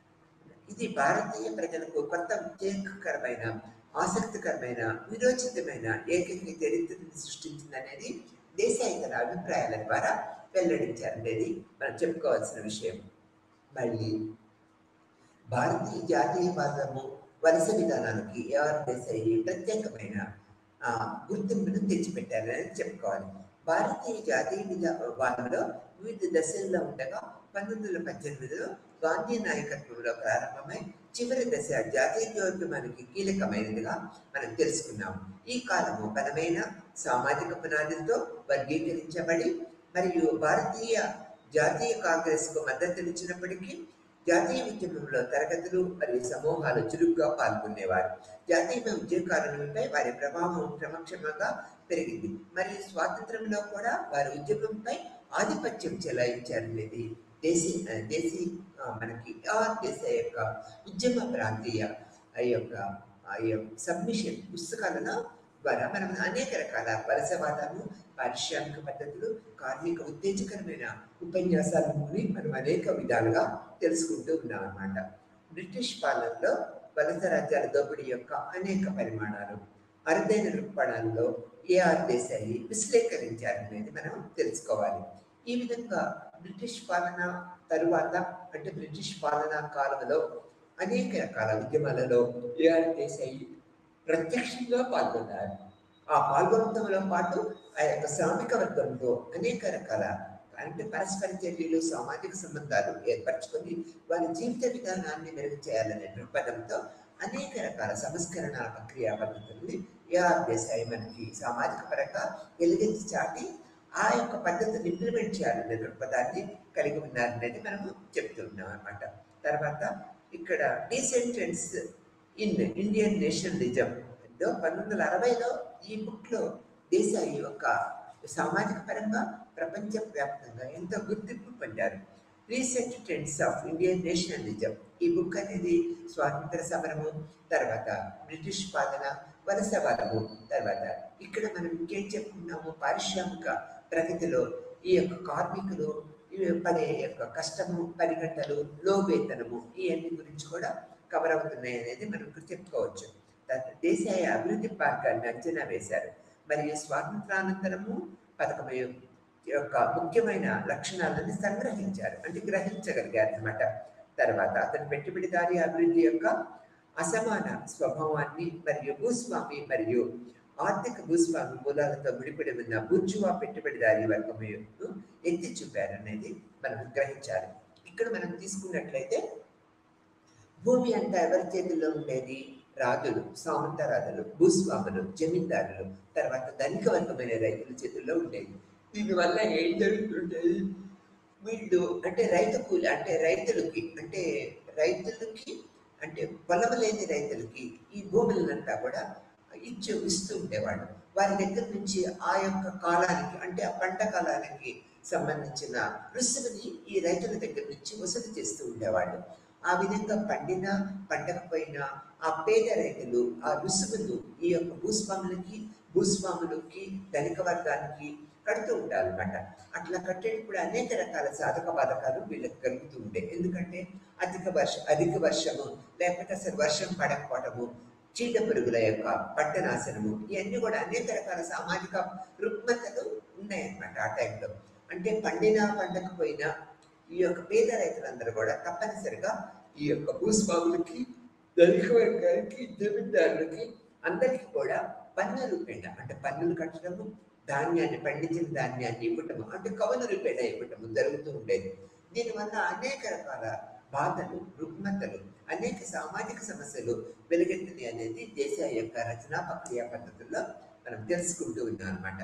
ఇది భారతీయ ప్రజలకు కొత్త ఉద్రేకకరమైన ఆసక్తికరమైన విరోచితమైన ఏకైక చరిత్రను సృష్టించిందనేది దేశాయి తన అభిప్రాయాల ద్వారా వెల్లడించారనేది మనం చెప్పుకోవాల్సిన విషయం మళ్ళీ భారతీయ జాతీయవాదము వలస విధానానికి ఏఆర్ దేశాయి ప్రత్యేకమైన ఆ, గుర్తింపును తెచ్చిపెట్టారని చెప్పుకోవాలి భారతీయ జాతీయ విధానంలో వివిధ దశల్లో ఉండగా పంతొమ్మిది వందల పద్దెనిమిదిలో గాంధీ నాయకత్వంలో ప్రారంభమై చివరి దశ జాతీయోద్యమానికి కీలకమైనదిగా మనం తెలుసుకున్నాం ఈ కాలము బలమైన సామాజిక పునాదులతో వర్గీకరించబడి మరియు భారతీయ జాతీయ కాంగ్రెస్కు మద్దతునిచ్చినప్పటికీ జాతీయ ఉద్యమంలో తరగతులు మరియు సమూహాలు చురుగ్గా పాల్గొనేవారు జాతీయ ఉద్యోగకారులపై వారి ప్రభావం క్రమక్షమంగా పెరిగింది మరియు స్వాతంత్రంలో కూడా వారి ఉద్యమంపై ఆధిపత్యం చెలాయించారనేది దేశీ దేశీ ఆ, మనకి ఆ దేశ యొక్క ఉద్యమ ప్రాంతీయ ఆ యొక్క ఆ యొక్క సబ్మిషన్ పుస్తకాలలో ద్వారా మనం అనేక రకాల వలసవాదాలు పారిశ్రామిక పద్ధతులు కార్మిక ఉత్తేజకరమైన ఉపన్యాసాలని మనం అనేక విధాలుగా తెలుసుకుంటూ ఉన్నాం అన్నమాట బ్రిటిష్ పాలనలో వలస రాజ్యాల దోపిడీ యొక్క అనేక పరిమాణాలు అరుదైన దృక్పథాల్లో ఏఆర్ దేశాయి విశ్లేషించారనేది మనం తెలుసుకోవాలి ఈ విధంగా బ్రిటిష్ పాలన తరువాత అంటే బ్రిటిష్ పాలనా కాలంలో అనేక రకాల ఉద్యమాలలో ఏఆర్ దేశాయి ప్రత్యక్షంగా పాల్గొన్నారు ఆ పాల్గొనడంలో పాటు ఆ యొక్క శ్రామిక వర్గంతో అనేక రకాల అంటే పరస్పర చర్యలు సామాజిక సంబంధాలు ఏర్పరచుకొని వారి జీవిత విధానాన్ని మెరుగు చేయాలనే దృక్పథంతో అనేక రకాల సంస్కరణ ప్రక్రియ పద్ధతుల్ని ఏఆర్ దేశాయి మనకి సామాజిక పరంగా వెలుగెత్తి చాటి ఆ యొక్క పద్ధతిని ఇంప్లిమెంట్ చేయాలనే దృక్పథాన్ని కలిగి ఉన్నారనేది మనము చెప్తున్నాం అనమాట తర్వాత ఇక్కడ డీసెంట్రెన్స్ ఇన్ ఇండియన్ నేషనలిజం పంతొమ్మిది వందల అరవైలో ఈ బుక్లో దేశాయి యొక్క సామాజిక పరంగా ప్రపంచ వ్యాప్తంగా ఎంతో గుర్తింపు పొందారు recent trends of Indian nationalism ఈ బుక్ అనేది స్వాతంత్ర సమరము తర్వాత బ్రిటిష్ పాలన వలసవాదము తర్వాత ఇక్కడ మనం ఇంకేం చెప్పుకున్నాము పారిశ్రామిక ప్రగతిలో ఈ యొక్క కార్మికులు ఈ పడే యొక్క కష్టము పని గంటలు లో వేతనము ఇవన్నీ గురించి కూడా కవర్ అవుతున్నాయి అనేది మనం ఇప్పుడు చెప్పుకోవచ్చు తర్వాత దేశాయ అభివృద్ధి మార్గాన్ని అంచనా వేశారు మరియు స్వాతంత్రానంతరము పథకం యొక్క ముఖ్యమైన లక్షణాలను సంగ్రహించారు అంటే గ్రహించగలిగారు అనమాట తర్వాత అతని పెట్టుబడిదారి అభివృద్ధి యొక్క అసమాన స్వభావాన్ని మరియు భూస్వామి మరియు ఆర్థిక భూస్వామి మూలాలతో ముడిపడి ఉన్న బుర్జువా పెట్టుబడిదారి వర్గం ఎత్తి చూపారు అనేది మనం గ్రహించాలి ఇక్కడ మనం తీసుకున్నట్లయితే భూమి అంతా ఎవరి చేతుల్లో ఉండేది రాజులు సామంత రాజులు భూస్వాములు జమీందారులు తర్వాత ధనిక వర్గమైన రైతుల చేతుల్లో ఉండేది దీనివల్ల ఏం జరుగుతుండేది వీళ్ళు అంటే రైతు కూలి అంటే రైతులకి అంటే రైతులకి అంటే పొలం లేని రైతులకి ఈ భూములనంతా కూడా ఇచ్చి ఇస్తూ ఉండేవాడు వారి దగ్గర నుంచి ఆ యొక్క కాలానికి అంటే ఆ పంట కాలానికి సంబంధించిన రుసుముని ఈ రైతుల దగ్గర నుంచి వసూలు చేస్తూ ఉండేవాడు ఆ విధంగా పండిన పండకపోయినా ఆ పేద రైతులు ఆ రుసుములు ఈ యొక్క భూస్వాములకి భూస్వాములకి ధనిక వర్గానికి కడుతూ ఉండాలన్నమాట అట్లా కట్టేటప్పుడు అనేక రకాల సాధక బాధకాలు వీళ్ళకి కలుగుతూ ఉండే ఎందుకంటే అధిక వర్ష అధిక వర్షము లేకపోతే అసలు వర్షం పడకపోవటము చీడ పురుగుల యొక్క పంట నాశనము ఇవన్నీ కూడా అనేక రకాల సామాజిక రుగ్మతలు ఉన్నాయన్నమాట ఆ టైంలో అంటే పండినా పండకపోయినా ఈ యొక్క పేద రైతులందరూ కూడా తప్పనిసరిగా ఈ యొక్క భూస్వాములకి ధనిక వర్గానికి జమీందారులకి అందరికీ కూడా పన్ను రూపేణ అంటే పన్నులు కట్టడము ధాన్యాన్ని పండించిన ధాన్యాన్ని ఇవ్వటము అంటే కవులు రూపేణ ఇవ్వటము జరుగుతూ ఉండేది దీనివల్ల అనేక రకాల బాధలు రుగ్మతలు అనేక సామాజిక సమస్యలు వెలుగెత్తినాయి అనేది దేశ యొక్క రచనా ప్రక్రియ పద్ధతుల్లో మనం తెలుసుకుంటూ ఉన్నాం అనమాట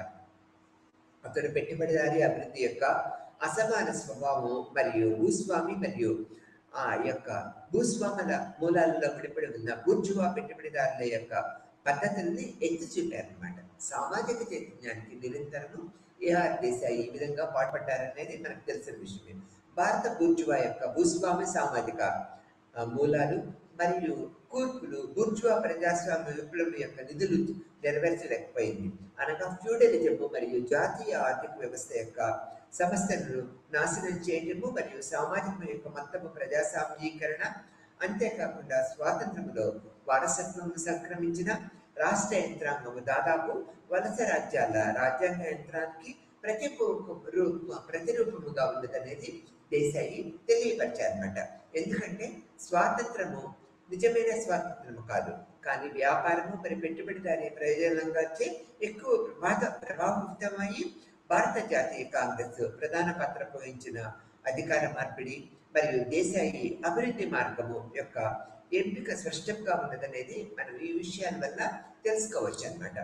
అతడు పెట్టుబడిదారి అభివృద్ధి యొక్క అసమాన స్వభావం మరియు భూస్వామి మరియు ఆ యొక్క భూస్వాముల మూలాలలో ముడిపడి ఉన్న బూర్జువా పెట్టుబడిదారుల యొక్క పద్ధతుల్ని ఎత్తి చూపారనమాట సామాజిక చైతన్యానికి నిరంతరము ఏఆర్ దేశాయి ఈ విధంగా పాటుపడ్డారనేది మనకు తెలిసిన విషయమే భారత బూర్జువా యొక్క భూస్వామి సామాజిక ఆ, మూలాలు మరియు కూర్పులు బూర్జువా ప్రజాస్వామ్య విప్లవం యొక్క నిధులు నెరవేర్చలేకపోయింది అనగా ఫ్యూడలిజము మరియు జాతీయ ఆర్థిక వ్యవస్థ యొక్క సమస్యలను నాశనం చేయటము మరియు సామాజిక యొక్క మొత్తము ప్రజాస్వామ్యీకరణ అంతేకాకుండా స్వాతంత్రంలో వారసత్వం సంక్రమించిన రాష్ట్ర యంత్రాంగము దాదాపు వలస రాజ్యాల రాజ్యాంగ యంత్రానికి ప్రతిరూప ప్రతిరూపముగా ఉన్నదనేది దేశాయి తెలియపరిచారన్నమాట ఎందుకంటే స్వాతంత్రము నిజమైన స్వాతంత్రము కాదు కానీ వ్యాపారము మరి పెట్టుబడిదారి ప్రయోజనంగా వచ్చే ఎక్కువ ప్రభాత ప్రభావితమయ్యి భారత జాతీయ కాంగ్రెస్ ప్రధాన పాత్ర పోషించిన అధికార మార్పిడి మరియు దేశాయి అభివృద్ధి మార్గము యొక్క ఎంపిక స్పష్టంగా ఉన్నదనేది మనం ఈ విషయాల వల్ల తెలుసుకోవచ్చు అన్నమాట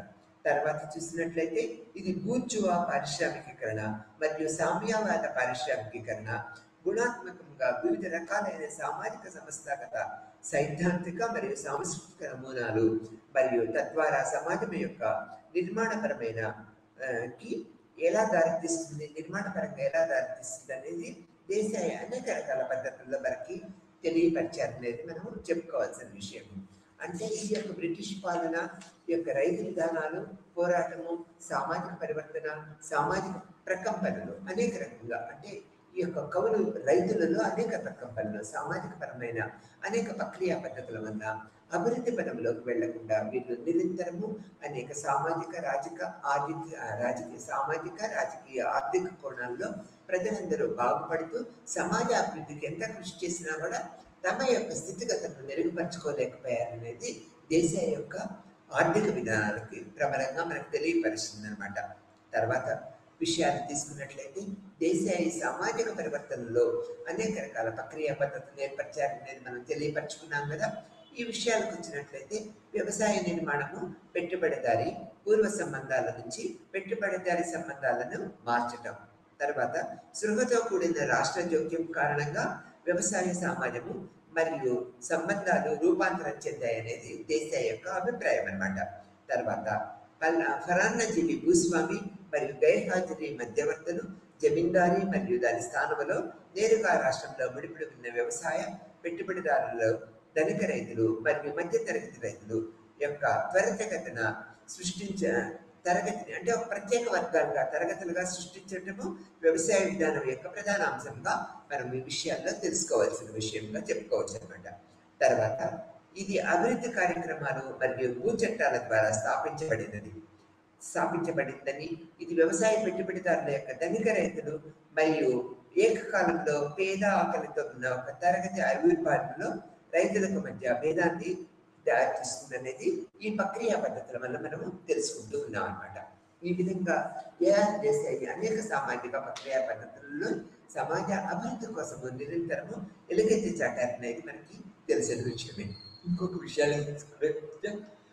తర్వాత చూసినట్లయితే ఇది బూర్జువా పారిశ్రామికీకరణ మరియు సామ్యవాద పారిశ్రామికీకరణ గుణాత్మకంగా వివిధ రకాలైన సామాజిక సంస్థాగత సైద్ధాంతిక మరియు సాంస్కృతిక నమూనాలు మరియు తద్వారా సమాజం యొక్క నిర్మాణపరమైన ఆ, కి ఎలా దారితీస్తుంది నిర్మాణపరంగా ఎలా దారితీస్తుంది అనేది దేశాయ అనేక రకాల పద్ధతుల్లో మనకి తెలియపరిచారనేది మనం చెప్పుకోవాల్సిన విషయం అంటే ఈ యొక్క బ్రిటిష్ పాలన ఈ యొక్క రైతు విధానాలు పోరాటము సామాజిక పరివర్తన సామాజిక ప్రకంపనలు అనేక రకంగా అంటే ఈ యొక్క కవులు రైతులలో అనేక ప్రకంపనలు సామాజిక పరమైన అనేక ప్రక్రియా పద్ధతుల వల్ల అభివృద్ధి పదంలోకి వెళ్లకుండా వీళ్ళు నిరంతరము అనేక సామాజిక రాజక ఆర్థిక రాజకీయ సామాజిక రాజకీయ ఆర్థిక కోణాల్లో ప్రజలందరూ బాగుపడుతూ సమాజ అభివృద్ధికి ఎంత కృషి చేసినా కూడా తమ యొక్క స్థితిగతులను మెరుగుపరచుకోలేకపోయారనేది దేశ యొక్క ఆర్థిక విధానాలకి ప్రబలంగా మనకు తెలియపరుస్తుంది అనమాట తర్వాత విషయాలు తీసుకున్నట్లయితే దేశాయి సామాజిక పరివర్తనలో అనేక రకాల ప్రక్రియ పద్ధతులు ఏర్పరిచారనేది మనం తెలియపరచుకున్నాం కదా ఈ విషయాలకు వచ్చినట్లయితే వ్యవసాయ నిర్మాణము పెట్టుబడిదారి పూర్వ సంబంధాల నుంచి పెట్టుబడిదారి సంబంధాలను మార్చటం తర్వాత సృహతో కూడిన రాష్ట్ర జోక్యం కారణంగా వ్యవసాయ సమాజము మరియు సంబంధాలు రూపాంతరం చెందాయనేది దేశ యొక్క అభిప్రాయం అన్నమాట తర్వాత పల్ల- ఫలానాజీవి భూస్వామి మరియు గైర్హాజరీ మధ్యవర్తులు జమీందారీ మరియు దాని స్థానంలో నేరుగా రాష్ట్రంలో ముడిపడి ఉన్న వ్యవసాయ పెట్టుబడిదారులలో ధనిక రైతులు మరియు మధ్య తరగతి రైతులు యొక్క త్వరితగతిన సృష్టించ తరగతిని అంటే ఒక ప్రత్యేక వర్గాలుగా తరగతులుగా సృష్టించటము వ్యవసాయ విధానం యొక్క ప్రధాన అంశంగా మనం ఈ విషయాల్లో తెలుసుకోవాల్సిన విషయంగా చెప్పుకోవచ్చు అనమాట తర్వాత ఇది అభివృద్ధి కార్యక్రమాలు మరియు భూ చట్టాల ద్వారా స్థాపించబడినది స్థాపించబడిందని ఇది వ్యవసాయ పెట్టుబడిదారుల యొక్క ధనిక రైతులు మరియు ఏకకాలంలో పేద ఆకలితో ఉన్న ఒక తరగతి ఆవిర్భావంలో రైతులకు మధ్య భేదాన్ని దారితీస్తుంది అనేది ఈ ప్రక్రియ పద్ధతుల వల్ల మనము తెలుసుకుంటూ ఉన్నాం అన్నమాట ఈ విధంగా ఏఆర్ దేశాయి అనేక సామాజిక ప్రక్రియ పద్ధతులలో సమాజ అభివృద్ధి కోసము నిరంతరము ఎలుగెత్తి చాటారనేది మనకి తెలిసిన విషయమే ఇంకొక విషయాలు తీసుకుంటే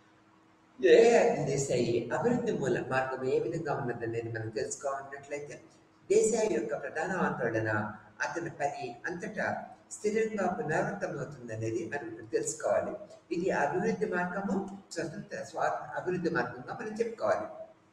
ఏఆర్ దేశాయి అభివృద్ధి మూల మార్గం ఏ విధంగా ఉన్నదనేది మనం తెలుసుకోవాలన్నట్లయితే దేశాయి యొక్క ప్రధాన ఆందోళన అతని పని అంతటా స్థిరంగా పునరావృతమవుతుందనేది మనం తెలుసుకోవాలి ఇది అభివృద్ధి మార్గము స్వతంత్ర స్వా అభివృద్ధి మార్గంగా మనం చెప్పుకోవాలి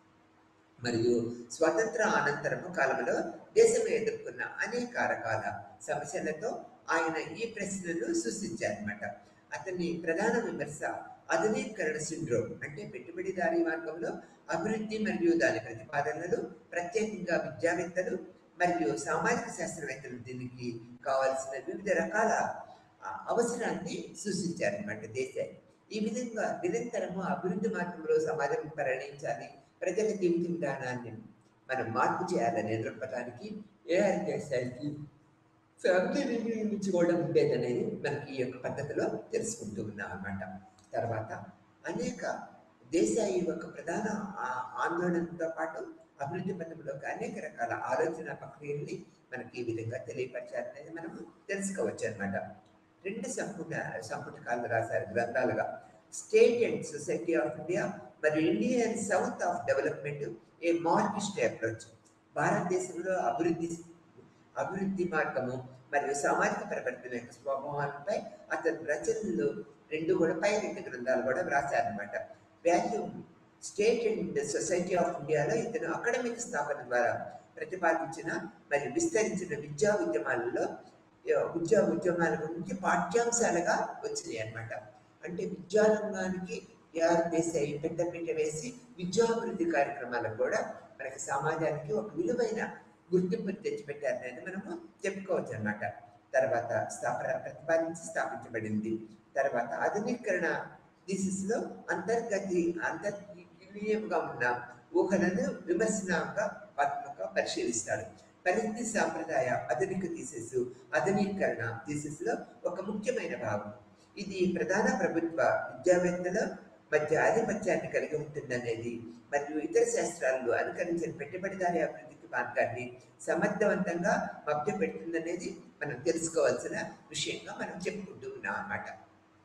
మరియు స్వతంత్ర అనంతరము కాలంలో దేశం ఎదుర్కొన్న అనేక రకాల సమస్యలతో ఆయన ఈ ప్రశ్నలు సృష్టించారనమాట అతని ప్రధాన విమర్శ ఆధునీకరణ సిండ్రోమ్ అంటే పెట్టుబడిదారీ మార్గంలో అభివృద్ధి మరియు దాని ప్రతిపాదనలు ప్రత్యేకంగా విద్యావేత్తలు మరియు సామాజిక శాస్త్రవేత్తలు దీనికి కావాల్సిన వివిధ రకాల ఆ, అవసరాన్ని సూచించారనమాట దేశాన్ని ఈ విధంగా నిరంతరము అభివృద్ధి మార్గంలో సమాజం పరిణించాలి ప్రజల జీవిత విధానాన్ని మనం మార్పు చేయాలనే దృక్పథానికి ఏఆర్ దేశాయికి ఫ్యామిలీ నిర్మించుకోవడం ఉండేదనేది మనకి ఈ యొక్క పద్ధతిలో తెలుసుకుంటూ ఉన్నాం అన్నమాట తర్వాత అనేక దేశాయి యొక్క ప్రధాన ఆ- ఆందోళనతో పాటు అభివృద్ధి పథంలోకి అనేక రకాల ఆలోచన ప్రక్రియల్ని మనకి ఈ విధంగా తెలియపరిచారనేది మనము తెలుసుకోవచ్చు అన్నమాట రెండు సంపుట సంపుటకాలు రాశారు గ్రంథాలుగా state and society of India మరియు India and south of development a Marxist approach భారతదేశంలో అభివృద్ధి అభివృద్ధి మార్గము మరియు సామాజిక పరివర్తన యొక్క స్వభావాలపై అతని రచనలు రెండు కూడా పై రెండు గ్రంథాలు కూడా వ్రాశారనమాట value state and society of ఇండియాలో ఇతను అకాడమిక్ స్థాపన ద్వారా ప్రతిపాదించిన మరియు విస్తరించిన విద్యా ఉద్యమాలలో ఆ, విద్యా ఉద్యమాల గురించి పాఠ్యాంశాలుగా వచ్చినాయి అన్నమాట అంటే విద్యారంగానికి యార్ దేశాయి పెద్దపీట వేసి విద్యాభివృద్ధి కార్యక్రమాలకు కూడా మనకి సమాజానికి ఒక విలువైన గుర్తింపు తెచ్చిపెట్టారనేది మనము చెప్పుకోవచ్చు అన్నమాట తర్వాత స్థాపన ప్రతిపాదించి స్థాపించబడింది తర్వాత ఆధునీకరణ థీసిస్లో అంతర్గతి అంతర్లీయంగా ఉన్న ఊహలను విమర్శనాత్మకంగా పరిశీలిస్తాడు పరిస్థితి సాంప్రదాయ ఆధునిక థీసిస్ ఆధునీకరణ థీసిస్లో ఒక ముఖ్యమైన భాగం ఇది ప్రధాన ప్రభుత్వ విద్యావేత్తల మధ్య ఆధిపత్యాన్ని కలిగి ఉంటుందనేది మరియు ఇతర శాస్త్రాల్లో అనుకరించిన పెట్టుబడిదారీ అభివృద్ధికి మార్గాన్ని సమర్థవంతంగా మభ్య పెడుతుందనేది మనం తెలుసుకోవాల్సిన విషయంగా మనం చెప్పుకుంటూ ఉన్నాం అన్నమాట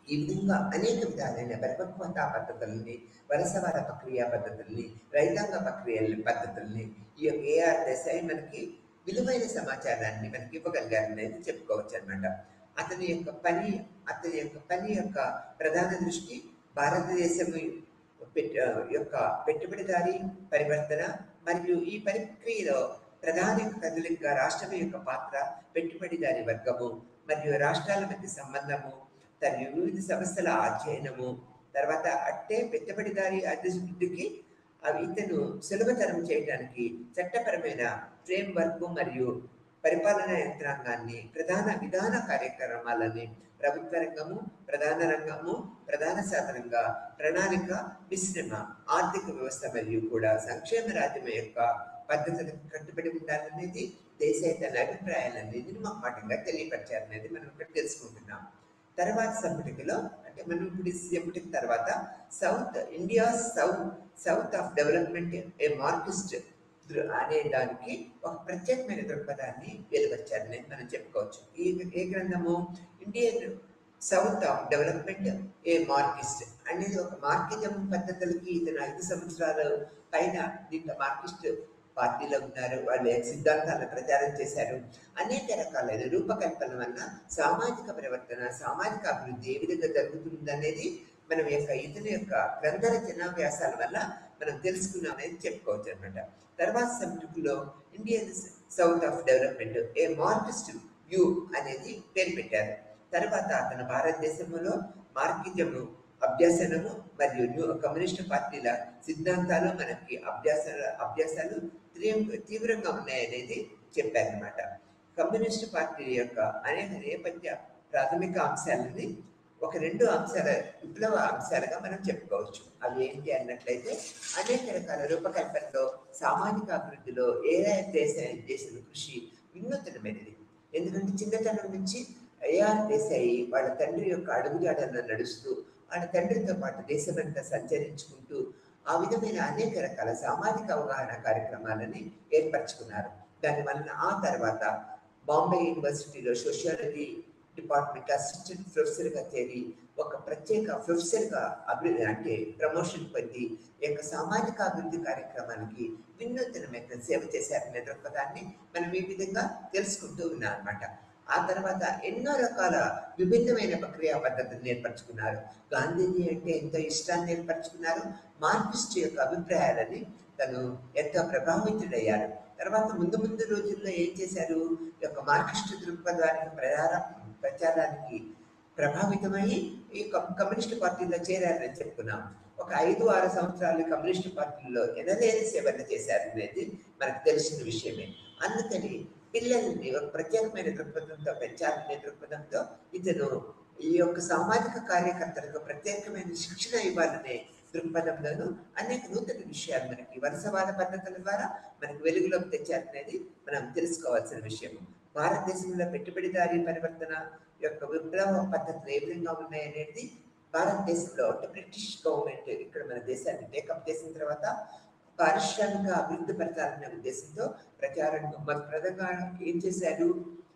ఈ విధంగా అనేక విధాలైన పరిపక్వత పద్ధతుల్ని వలసవాద ప్రక్రియ పద్ధతుల్ని రైతాంగ ప్రక్రియ పద్ధతుల్ని ఈ యొక్క ఏఆర్ దేశాయి మనకి విలువైన సమాచారాన్ని మనకి ఇవ్వగలిగారు అనేది చెప్పుకోవచ్చు అనమాట అతని యొక్క పని అతని యొక్క పని యొక్క ప్రధాన దృష్టి భారతదేశం పెట్- యొక్క పెట్టుబడిదారీ పరివర్తన మరియు ఈ ప్రక్రియలో ప్రధాన కదలిక రాష్ట్రం యొక్క పాత్ర పెట్టుబడిదారీ వర్గము మరియు రాష్ట్రాల మధ్య సంబంధము మరియు వివిధ సంస్థల అధ్యయనము తర్వాత అట్టే పెట్టుబడిదారీ అభివృద్ధికి అవి ఇతను సులభతరం చేయడానికి చట్టపరమైన ఫ్రేమ్ వర్క్ మరియు పరిపాలనా యంత్రాంగాన్ని ప్రధాన విధాన కార్యక్రమాలని ప్రభుత్వ రంగము ప్రధాన రంగము ప్రధాన సాధనంగా ప్రణాళిక మిశ్రమ ఆర్థిక వ్యవస్థ మరియు కూడా సంక్షేమ రాజ్యం యొక్క పద్ధతులకు కట్టుబడి ఉండాలనేది దేశీయ తన అభిప్రాయాలన్నీ నిర్మమాటంగా తెలియపరిచారనేది మనం ఇక్కడ తెలుసుకుంటున్నాం తర్వాత సంపుటికలో అంటే మనం ఇప్పుడు ఈ సంపుటిక తర్వాత south India south south of development a Marxist దృ- అనే దానికి ఒక ప్రత్యేకమైన దృక్పథాన్ని వెలువచ్చారని మనం చెప్పుకోవచ్చు ఈ ఏ గ్రంథము Indian south of development a Marxist అనేది ఒక మార్కిజం పద్ధతులకి ఇతను ఐదు సంవత్సరాల పైన దీంట్లో మార్కిస్ట్ పార్టీలో ఉన్నారు వాళ్ళ యొక్క సిద్ధాంతాలను ప్రచారం చేశారు అనేక రకాలైన రూపకల్పన వల్ల సామాజిక పరివర్తన సామాజిక అభివృద్ధి ఏ విధంగా జరుగుతుందనేది మనం యొక్క ఇతని యొక్క గ్రంథ రచన వ్యాసాల వల్ల మనం తెలుసుకున్నామని చెప్పుకోవచ్చు అనమాట తర్వాత సబ్జెక్టులో Indian south of development a Marxist view అనేది పేరు పెట్టారు తర్వాత అతను భారతదేశంలో మార్కిజము అభ్యాసనము మరియు న్యూ కమ్యూనిస్ట్ పార్టీల సిద్ధాంతాలు మనకి అభ్యాస అభ్యాసాలు తీవ్ర- తీవ్రంగా ఉన్నాయనేది చెప్పారనమాట కమ్యూనిస్ట్ పార్టీ యొక్క అనేక నేపథ్య ప్రాథమిక అంశాలని ఒక రెండు అంశాల విప్లవ అంశాలుగా మనం చెప్పుకోవచ్చు అవి ఏంటి అన్నట్లయితే అనేక రకాల రూపకల్పనలో సామాజిక అభివృద్ధిలో ఏ దేశం చేసిన కృషి వినూతనమైనది ఎందుకంటే చిన్నతనం నుంచి ఏఆర్ దేశాయి వాళ్ళ తండ్రి యొక్క అడుగుజాడల్లో నడుస్తూ వాళ్ళ తండ్రితో పాటు దేశమంతా సంచరించుకుంటూ ఆ విధమైన అనేక రకాల సామాజిక అవగాహన కార్యక్రమాలని ఏర్పరచుకున్నారు దానివల్ల ఆ తర్వాత బాంబే యూనివర్సిటీలో సోషియాలజీ డిపార్ట్మెంట్ అసిస్టెంట్ ప్రొఫెసర్గా చేరి ఒక ప్రత్యేక ప్రొఫెసర్గా అభివృద్ధి అంటే ప్రమోషన్ పొంది ఈ యొక్క సామాజిక అభివృద్ధి కార్యక్రమానికి వినూతనమైన సేవ చేశారనే దృక్పథాన్ని మనం ఈ విధంగా తెలుసుకుంటూ ఉన్నాం అనమాట ఆ తర్వాత ఎన్నో రకాల విభిన్నమైన ప్రక్రియ పద్ధతులను ఏర్పరచుకున్నారు గాంధీజీ అంటే ఎంతో ఇష్టాన్ని ఏర్పరచుకున్నారు మార్క్సిస్ట్ యొక్క అభిప్రాయాలని తను ఎంతో ప్రభావితుడయ్యారు తర్వాత ముందు ముందు రోజుల్లో ఏం చేశారు ఈ యొక్క మార్క్సిస్ట్ దృక్పథానికి ప్రచార ప్రచారానికి ప్రభావితమై ఈ కమ్- కమ్యూనిస్ట్ పార్టీలో చేరారని చెప్పుకున్నాం ఒక ఐదు ఆరు సంవత్సరాలు కమ్యూనిస్ట్ పార్టీలో ఎనలేని సేవలు చేశారు అనేది మనకు తెలిసిన విషయమే అందుకని పిల్లల్ని ఒక ప్రత్యేకమైన దృక్పథంతో పెంచాలనే దృక్పథంతో ఇతను ఈ యొక్క సామాజిక కార్యకర్తలకు ప్రత్యేకమైన శిక్షణ ఇవ్వాలనే దృక్పథంలోనూ అనేక నూతన విషయాలు మనకి వరుసవాద పద్ధతుల ద్వారా మనకి వెలుగులోకి తెచ్చారనేది మనం తెలుసుకోవాల్సిన విషయం భారతదేశంలో పెట్టుబడిదారీ పరివర్తన యొక్క విప్లవ పద్ధతులు ఏ విధంగా ఉన్నాయనేది భారతదేశంలో అంటే బ్రిటిష్ గవర్నమెంట్ ఇక్కడ మన దేశాన్ని టేకప్ చేసిన తర్వాత పారిశ్రామిక అభివృద్ధి పరచాలనే ఉద్దేశంతో ప్రచారం మన ప్రధానంగా ఏం చేశారు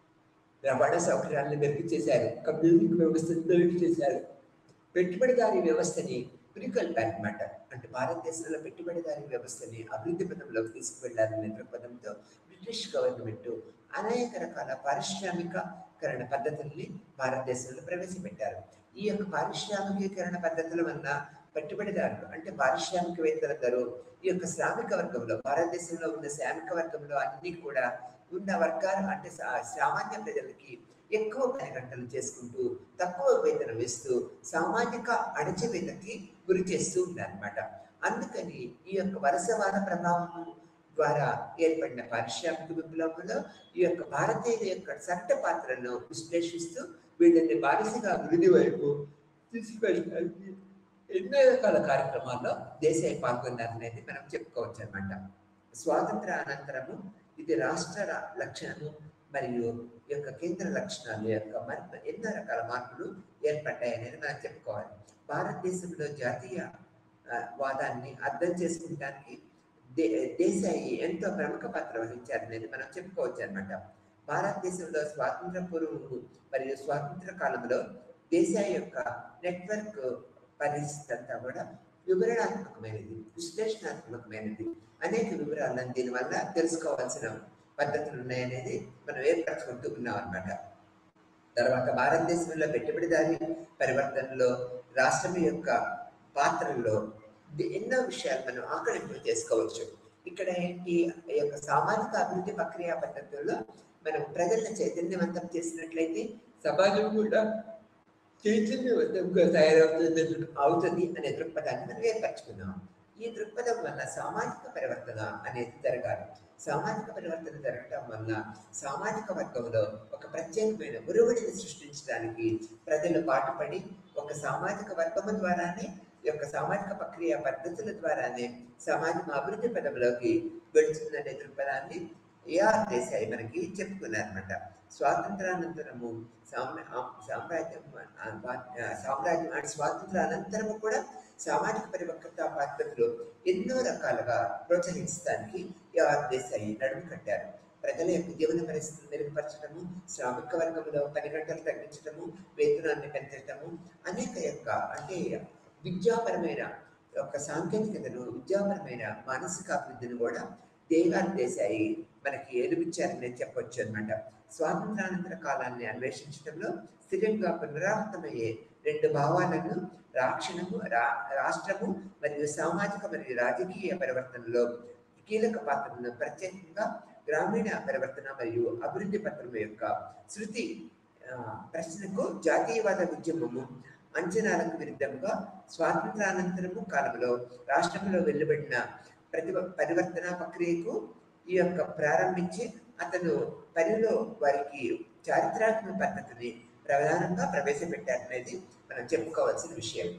రవాణా సౌకర్యాలను మెరుగు చేశారు కమ్యూనిటీ వ్యవస్థను మెరుగు చేశారు పెట్టుబడిదారీ వ్యవస్థని పురికొల్పారు అనమాట అంటే భారతదేశంలో పెట్టుబడిదారీ వ్యవస్థని అభివృద్ధి పదంలోకి తీసుకువెళ్లాలనే దృక్పథంతో బ్రిటిష్ గవర్నమెంట్ అనేక రకాల పారిశ్రామికకరణ పద్ధతుల్ని భారతదేశంలో ప్రవేశపెట్టారు ఈ యొక్క పారిశ్రామికీకరణ పద్ధతుల వలన పెట్టుబడిదారులు అంటే పారిశ్రామికవేత్తలందరూ ఈ యొక్క శ్రామిక వర్గంలో భారతదేశంలో ఉన్న శ్రామిక వర్గంలో అన్ని కూడా ఉన్న వర్గాలు అంటే సా- సామాన్య ప్రజలకి ఎక్కువ పని గంటలు చేసుకుంటూ తక్కువ వేతనం వేస్తూ సామాజిక అణచివేతకి గురి చేస్తూ ఉన్నారన్నమాట అందుకని ఈ యొక్క వలసవాద ప్రభావం ద్వారా ఏర్పడిన పారిశ్రామిక విప్లవంలో ఈ యొక్క భారతీయుల యొక్క చట్ట పాత్రను విశ్లేషిస్తూ వీళ్ళని బానిసగా అభివృద్ధి వైపు తీసుకెళ్ళడానికి ఎన్నో రకాల కార్యక్రమాల్లో దేశాయి పాల్గొన్నారనేది మనం చెప్పుకోవచ్చు అనమాట స్వాతంత్ర అనంతరము ఇది రాష్ట్ర ర- లక్షణము మరియు ఈ యొక్క కేంద్ర లక్షణాల యొక్క మరి ఎన్నో రకాల మార్పులు ఏర్పడ్డాయనేది మనం చెప్పుకోవాలి భారతదేశంలో జాతీయ ఆ, వాదాన్ని అర్థం చేసుకుంటానికి దే దేశాయి ఎంతో ప్రముఖ పాత్ర వహించారనేది మనం చెప్పుకోవచ్చు అనమాట భారతదేశంలో స్వాతంత్ర పూర్వము మరియు స్వాతంత్ర కాలంలో దేశాయి యొక్క నెట్వర్క్ పరిస్థితి అంతా కూడా వివరణాత్మకమైనది విశ్లేషణాత్మకమైనది అనేక వివరాలను దీనివల్ల తెలుసుకోవాల్సిన పద్ధతులు ఉన్నాయనేది మనం ఏర్పరచుకుంటూ ఉన్నాం అనమాట తర్వాత భారతదేశంలో పెట్టుబడిదారి పరివర్తనలో రాష్ట్రం యొక్క పాత్రలో ది- ఎన్నో విషయాలు మనం ఆకలింపు చేసుకోవచ్చు ఇక్కడ ఏంటి ఈ యొక్క సామాజిక అభివృద్ధి ప్రక్రియ పద్ధతుల్లో మనం ప్రజలను చైతన్యవంతం చేసినట్లయితే సమాజం కూడా చైతన్యవంతంగా తయారవుతుంది అవుతుంది అనే దృక్పథాన్ని మనం ఏర్పరచుకున్నాం ఈ దృక్పథం వల్ల సామాజిక పరివర్తన అనేది జరగాలి సామాజిక పరివర్తన జరగటం వల్ల సామాజిక వర్గంలో ఒక ప్రత్యేకమైన ఒరువడిని సృష్టించడానికి ప్రజలు పాటుపడి ఒక సామాజిక వర్గము ద్వారానే ఈ యొక్క సామాజిక ప్రక్రియ పద్ధతుల ద్వారానే సమాజం అభివృద్ధి పదంలోకి వెళుతుందనే దృక్పథాన్ని ఏఆర్ దేశాయి మనకి చెప్పుకున్నారనమాట స్వాతంత్రానంతరము సామ్రా- ఆ- సామ్రాజ్యం ఆ, భా- ఆ, సామ్రాజ్యం అండ్ స్వాతంత్రానంతరము కూడా సామాజిక పరిపక్వత పద్ధతులు ఎన్నో రకాలుగా ప్రోత్సహించడానికి ఏఆర్ దేశాయి నడుము కట్టారు ప్రజల యొక్క జీవన పరిస్థితులు మెరుగుపరచడము శ్రామిక వర్గంలో పని గంటలు తగ్గించడము వేతనాన్ని పెంచడము అనేక యొక్క అంటే విద్యాపరమైన యొక్క సాంకేతికతను విద్యాపరమైన మానసిక అభివృద్ధిని కూడా దేవార్ దేశాయి మనకి ఎలుగుచ్చారని చెప్పొచ్చు అన్నమాట స్వాతంత్రానంతర కాలాన్ని అన్వేషించడంలో స్థిరంగా పునరావృతమయ్యే రెండు భావాలను రాక్షణము రా రాష్ట్రము మరియు సామాజిక మరియు రాజకీయ పరివర్తనలో కీలక పాత్రను ప్రత్యేకంగా గ్రామీణ పరివర్తన మరియు అభివృద్ధి పత్రం యొక్క శృతి ఆ, ప్రశ్నకు జాతీయవాద ఉద్యమము అంచనాలకు విరుద్ధంగా స్వాతంత్రానంతరము కాలంలో రాష్ట్రంలో వెలువడిన ప్రతి పరివర్తన ప్రక్రియకు ఈ యొక్క ప్రారంభించి అతను పనిలో వారికి చారిత్రాత్మక పద్ధతిని ప్రధానంగా ప్రవేశపెట్టారనేది మనం చెప్పుకోవాల్సిన విషయం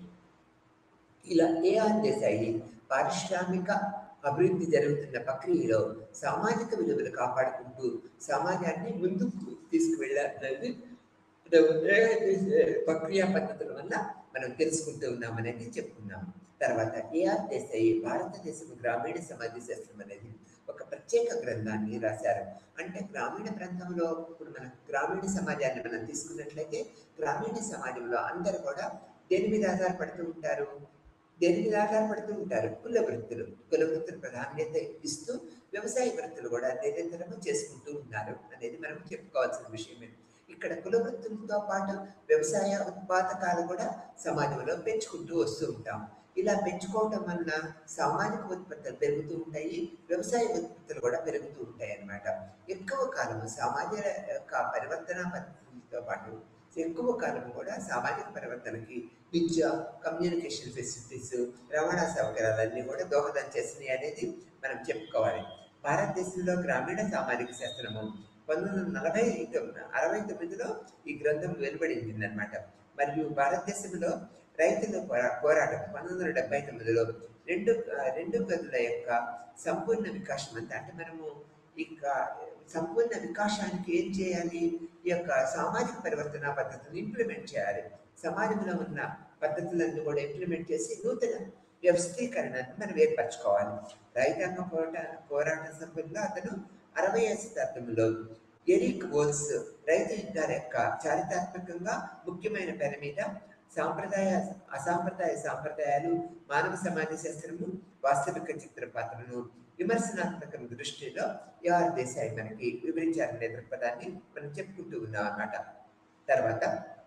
ఇలా ఏఆర్ దేశాయి పారిశ్రామిక అభివృద్ధి జరుగుతున్న ప్రక్రియలో సామాజిక విలువలు కాపాడుకుంటూ సమాజాన్ని ముందుకు తీసుకువెళ్ళాలనేది మనం ఏఆర్ దేశాయి ప్రక్రియ పద్ధతుల వల్ల మనం తెలుసుకుంటూ ఉన్నామనేది చెప్పుకున్నాం తర్వాత ఏఆర్ దేశాయి భారతదేశం గ్రామీణ సమాజ శాస్త్రం అనేది ఒక ప్రత్యేక గ్రంథాన్ని రాశారు అంటే గ్రామీణ ప్రాంతంలో ఇప్పుడు మన గ్రామీణ సమాజాన్ని మనం తీసుకున్నట్లయితే గ్రామీణ సమాజంలో అందరూ కూడా దేని మీద ఆధారపడుతూ ఉంటారు దేని మీద ఆధారపడుతూ ఉంటారు కుల వృత్తులు కుల వృత్తులు ప్రాధాన్యత ఇస్తూ వ్యవసాయ వృత్తులు కూడా నిరంతరము చేసుకుంటూ ఉన్నారు అనేది మనం చెప్పుకోవాల్సిన విషయమే ఇక్కడ కుల వృత్తులతో పాటు వ్యవసాయ ఉత్పాదకాలు కూడా సమాజంలో పెంచుకుంటూ వస్తూ ఉంటాం ఇలా పెంచుకోవడం వలన సామాజిక ఉత్పత్తులు పెరుగుతూ ఉంటాయి వ్యవసాయ ఉత్పత్తులు కూడా పెరుగుతూ ఉంటాయి అన్నమాట ఎక్కువ కాలం సమాజ యొక్క పరివర్తన పద్ధతులతో పాటు ఎక్కువ కాలం కూడా సామాజిక పరివర్తనకి విద్య కమ్యూనికేషన్ ఫెసిలిటీస్ రవాణా సౌకర్యాలన్నీ కూడా దోహదం చేసినాయి అనేది మనం చెప్పుకోవాలి భారతదేశంలో గ్రామీణ సామాజిక శాస్త్రము పంతొమ్మిది వందల నలభై తొమ్మిది అరవై తొమ్మిదిలో ఈ గ్రంథం వెలువడింది అన్నమాట మరియు భారతదేశంలో రైతుల పోరా- పోరాటం పంతొమ్మిది వందల డెబ్బై తొమ్మిదిలో రెండు ఆ, రెండు గదుల యొక్క సంపూర్ణ వికాసం అంతా అంటే మనము ఇక సంపూర్ణ వికాసానికి ఏం చేయాలి ఈ యొక్క సామాజిక పరివర్తన పద్ధతిని ఇంప్లిమెంట్ చేయాలి సమాజంలో ఉన్న పద్ధతులను కూడా ఇంప్లిమెంట్ చేసి నూతన వ్యవస్థీకరణను మనం ఏర్పరచుకోవాలి రైతాంగ పోరాట పోరాట సమయంలో అతను అరవై శతాబ్దంలో ఎరిక్ వోల్స్ రైతు యుద్ధాల యొక్క చారిత్రాత్మకంగా ముఖ్యమైన పని మీద సాంప్రదాయ అసాంప్రదాయ సాంప్రదాయాలు మానవ సమాజ శాస్త్రము వాస్తవిక చిత్ర పాత్రను విమర్శనాత్మక దృష్టిలో ఏఆర్ దేశాయి మనకి వివరించారనే దృక్పథాన్ని మనం చెప్పుకుంటూ ఉన్నాం అన్నమాట తర్వాత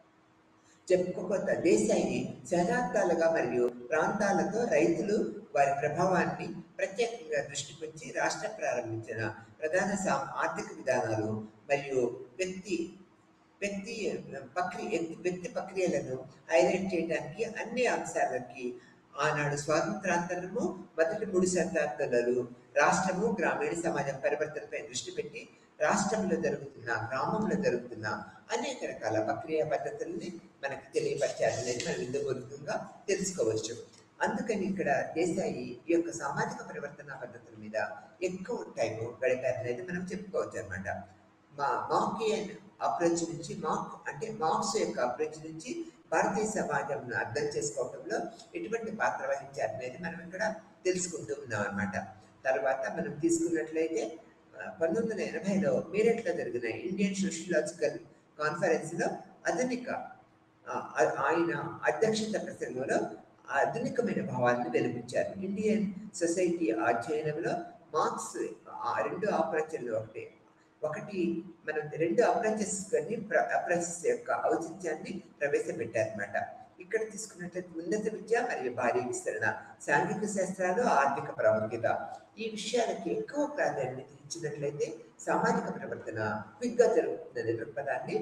చెప్పుకోకపోతే దేశాయి శతాబ్దాలుగా మరియు ప్రాంతాలతో రైతులు వారి ప్రభావాన్ని ప్రత్యేకంగా దృష్టి పెంచి రాష్ట్ర ప్రారంభించిన ప్రధాన సా ఆర్థిక విధానాలు మరియు వ్యక్తి వ్యక్తి ప్రక్రియ వ్యక్తి ప్రక్రియలను హైలైట్ చేయడానికి అన్ని అంశాలకి ఆనాడు స్వాతంత్రాంతరము మొదటి మూడు శతాబ్దాలలో రాష్ట్రము గ్రామీణ సమాజం పరివర్తనపై దృష్టి పెట్టి రాష్ట్రంలో జరుగుతున్న గ్రామంలో జరుగుతున్న అనేక రకాల ప్రక్రియ పద్ధతుల్ని మనకు తెలియపరిచారనేది మనం ఇందుమూలకంగా తెలుసుకోవచ్చు అందుకని ఇక్కడ దేశాయి ఈ యొక్క సామాజిక పరివర్తన పద్ధతుల మీద ఎక్కువ టైం గడిపారనేది మనం చెప్పుకోవచ్చు అనమాట మా మాకియన్ అప్రోచ్ నుంచి మాక్ అంటే మార్క్స్ యొక్క అప్రోచ్ నుంచి భారతీయ సమాజంను అర్థం చేసుకోవడంలో ఎటువంటి పాత్ర వహించారనేది మనం ఇక్కడ తెలుసుకుంటూ ఉన్నాం అనమాట తర్వాత మనం తీసుకున్నట్లయితే ఆ, పంతొమ్మిది వందల ఎనభైలో మీరట్లో జరిగిన ఇండియన్ సోషియలాజికల్ కాన్ఫరెన్స్లో ఆధునిక ఆ, ఆ- ఆయన అధ్యక్షత ప్రసంగంలో ఆధునికమైన భావాలను వెలిపించారు ఇండియన్ సొసైటీ అధ్యయనంలో మార్క్స్ ఆ రెండు ఆపరేషన్లు ఒకటి ఒకటి మనం రెండు అప్రోచెస్ కానీ అప్రోచెస్ యొక్క ఔచిత్యాన్ని ప్రవేశపెట్టారన్నమాట ఇక్కడ తీసుకున్నట్లయితే ఉన్నత విద్య మరియు భారీ విస్తరణ సాంఘిక శాస్త్రాలు ఆర్థిక ప్రాముఖ్యత ఈ విషయాలకి ఎక్కువ ప్రాధాన్యత ఇచ్చినట్లయితే సామాజిక ప్రవర్తన క్విక్గా జరుగుతుందనే దృక్పథాన్ని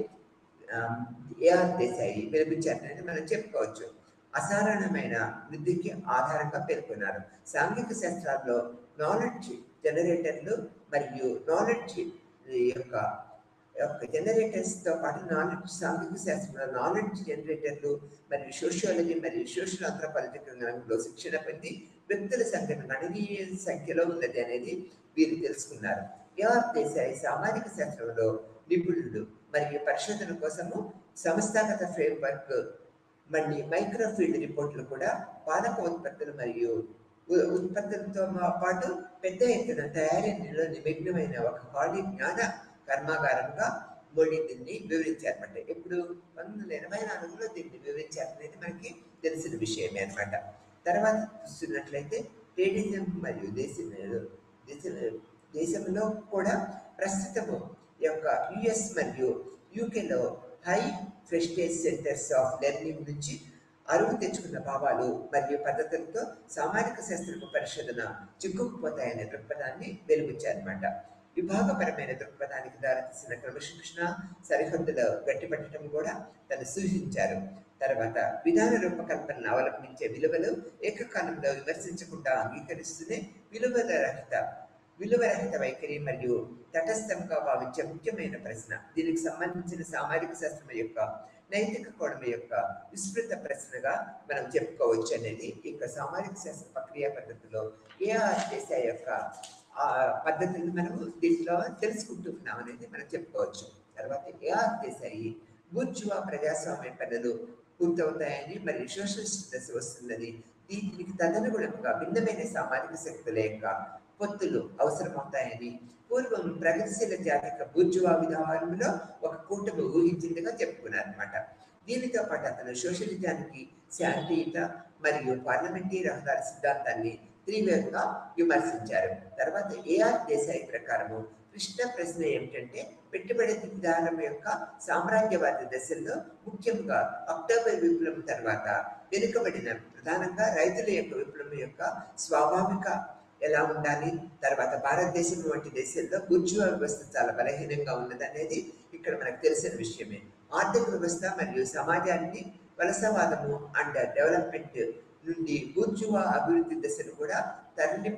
ఏఆర్ దేశాయి వినిపించారని మనం చెప్పుకోవచ్చు అసాధారణమైన వృద్ధికి ఆధారంగా పేర్కొన్నారు సాంఘిక శాస్త్రాల్లో నాలెడ్జ్ జనరేటర్లు మరియు నాలెడ్జ్ యొక్క యొక్క generators తో పాటు నాలెడ్జ్ సాంఘిక శాస్త్రంలో నాలెడ్జ్ జనరేటర్లు మరియు సోషియాలజీ మరియు సోషల్ ఆంథ్రోపాలజికల్ రంగంలో శిక్షణ పొంది వ్యక్తుల సంఖ్యను గణనీయ సంఖ్యలో ఉన్నది అనేది వీరు తెలుసుకున్నారు ఏఆర్ దేశాయి సామాజిక శాస్త్రంలో నిపుణులు మరియు పరిశోధన కోసము సంస్థాగత ఫ్రేమ్వర్క్ మళ్ళీ మైక్రో ఫీల్డ్ రిపోర్ట్లు కూడా పాలక ఉత్పత్తులు మరియు ఉ- ఉత్పత్తులతో మా- పాటు పెద్ద ఎత్తున తయారీలో నిమగ్నమైన ఒక ఖాళీ జ్ఞాన కర్మాగారంగా మోడీ దీన్ని వివరించారన్నమాట ఇప్పుడు పంతొమ్మిది వందల ఎనభై నాలుగులో దీన్ని వివరించారనేది మనకి తెలిసిన విషయమే అన్నమాట తర్వాత చూస్తున్నట్లయితే ట్రేడిజం మరియు దేశం దేశం దేశంలో కూడా ప్రస్తుతము ఈ యొక్క యుఎస్ మరియు యూకేలో high prestige centres of learning నుంచి అరువు తెచ్చుకున్న భావాలు మరియు పద్ధతులతో సామాజిక శాస్త్రపు పరిశోధన చిక్కుకుపోతాయనే దృక్పథాన్ని వెలుగుచ్చారన్నమాట విభాగపరమైన దృక్పథానికి దారితీసిన క్రమశిక్షణ సరిహద్దులు గట్టిపట్టడం కూడా తను సూచించారు తర్వాత విధాన రూపకల్పనను అవలంబించే విలువలు ఏకకాలంలో విమర్శించకుండా అంగీకరిస్తూనే విలువల రహిత విలువరహిత వైఖరి మరియు తటస్థంగా భావించే ముఖ్యమైన ప్రశ్న దీనికి సంబంధించిన సామాజిక శాస్త్రం యొక్క నైతిక కోణం యొక్క విస్తృత ప్రశ్నగా మనం చెప్పుకోవచ్చు అనేది ఇక్కడ సామాజిక శాస్త్ర ప్రక్రియ పద్ధతిలో ఏఆర్ దేశాయ్ యొక్క ఆ పద్ధతులను మనము దీంట్లో తెలుసుకుంటూ ఉన్నాం అనేది మనం చెప్పుకోవచ్చు తర్వాత ఏఆర్ దేశాయి బూర్జువా ప్రజాస్వామ్య పనులు పూర్తవుతాయని మరియు సోషలిస్ట్ దశ వస్తున్నది దీనికి తదనుగుణంగా భిన్నమైన సామాజిక శక్తుల యొక్క పొత్తులు అవసరమవుతాయని పూర్వం ప్రగతిశీల జాతిక బూర్జువా విధానంలో ఒక కూటమి ఊహించిందిగా చెప్పుకున్నారన్నమాట దీనితో పాటు అతను సోషలిజానికి శాంతియుత మరియు పార్లమెంటరీ రహదారి సిద్ధాంతాన్ని తీవ్రంగా విమర్శించారు తర్వాత ఏఆర్ దేశాయి ప్రకారము కృష్ణ ప్రశ్న ఏమిటంటే పెట్టుబడి విధానం యొక్క సామ్రాజ్యవాద దశల్లో ముఖ్యంగా అక్టోబర్ విప్లవం తర్వాత వెనుకబడిన ప్రధానంగా రైతుల యొక్క విప్లవం యొక్క స్వాభావిక ఎలా ఉండాలి తర్వాత భారతదేశం వంటి దేశాల్లో బుర్జువా వ్యవస్థ చాలా బలహీనంగా ఉన్నది అనేది ఇక్కడ మనకు తెలిసిన విషయమే ఆర్థిక వ్యవస్థ మరియు సమాజాన్ని వలసవాదము అండ్ డెవలప్మెంట్ నుండి బూర్జువా అభివృద్ధి దశను కూడా తరలి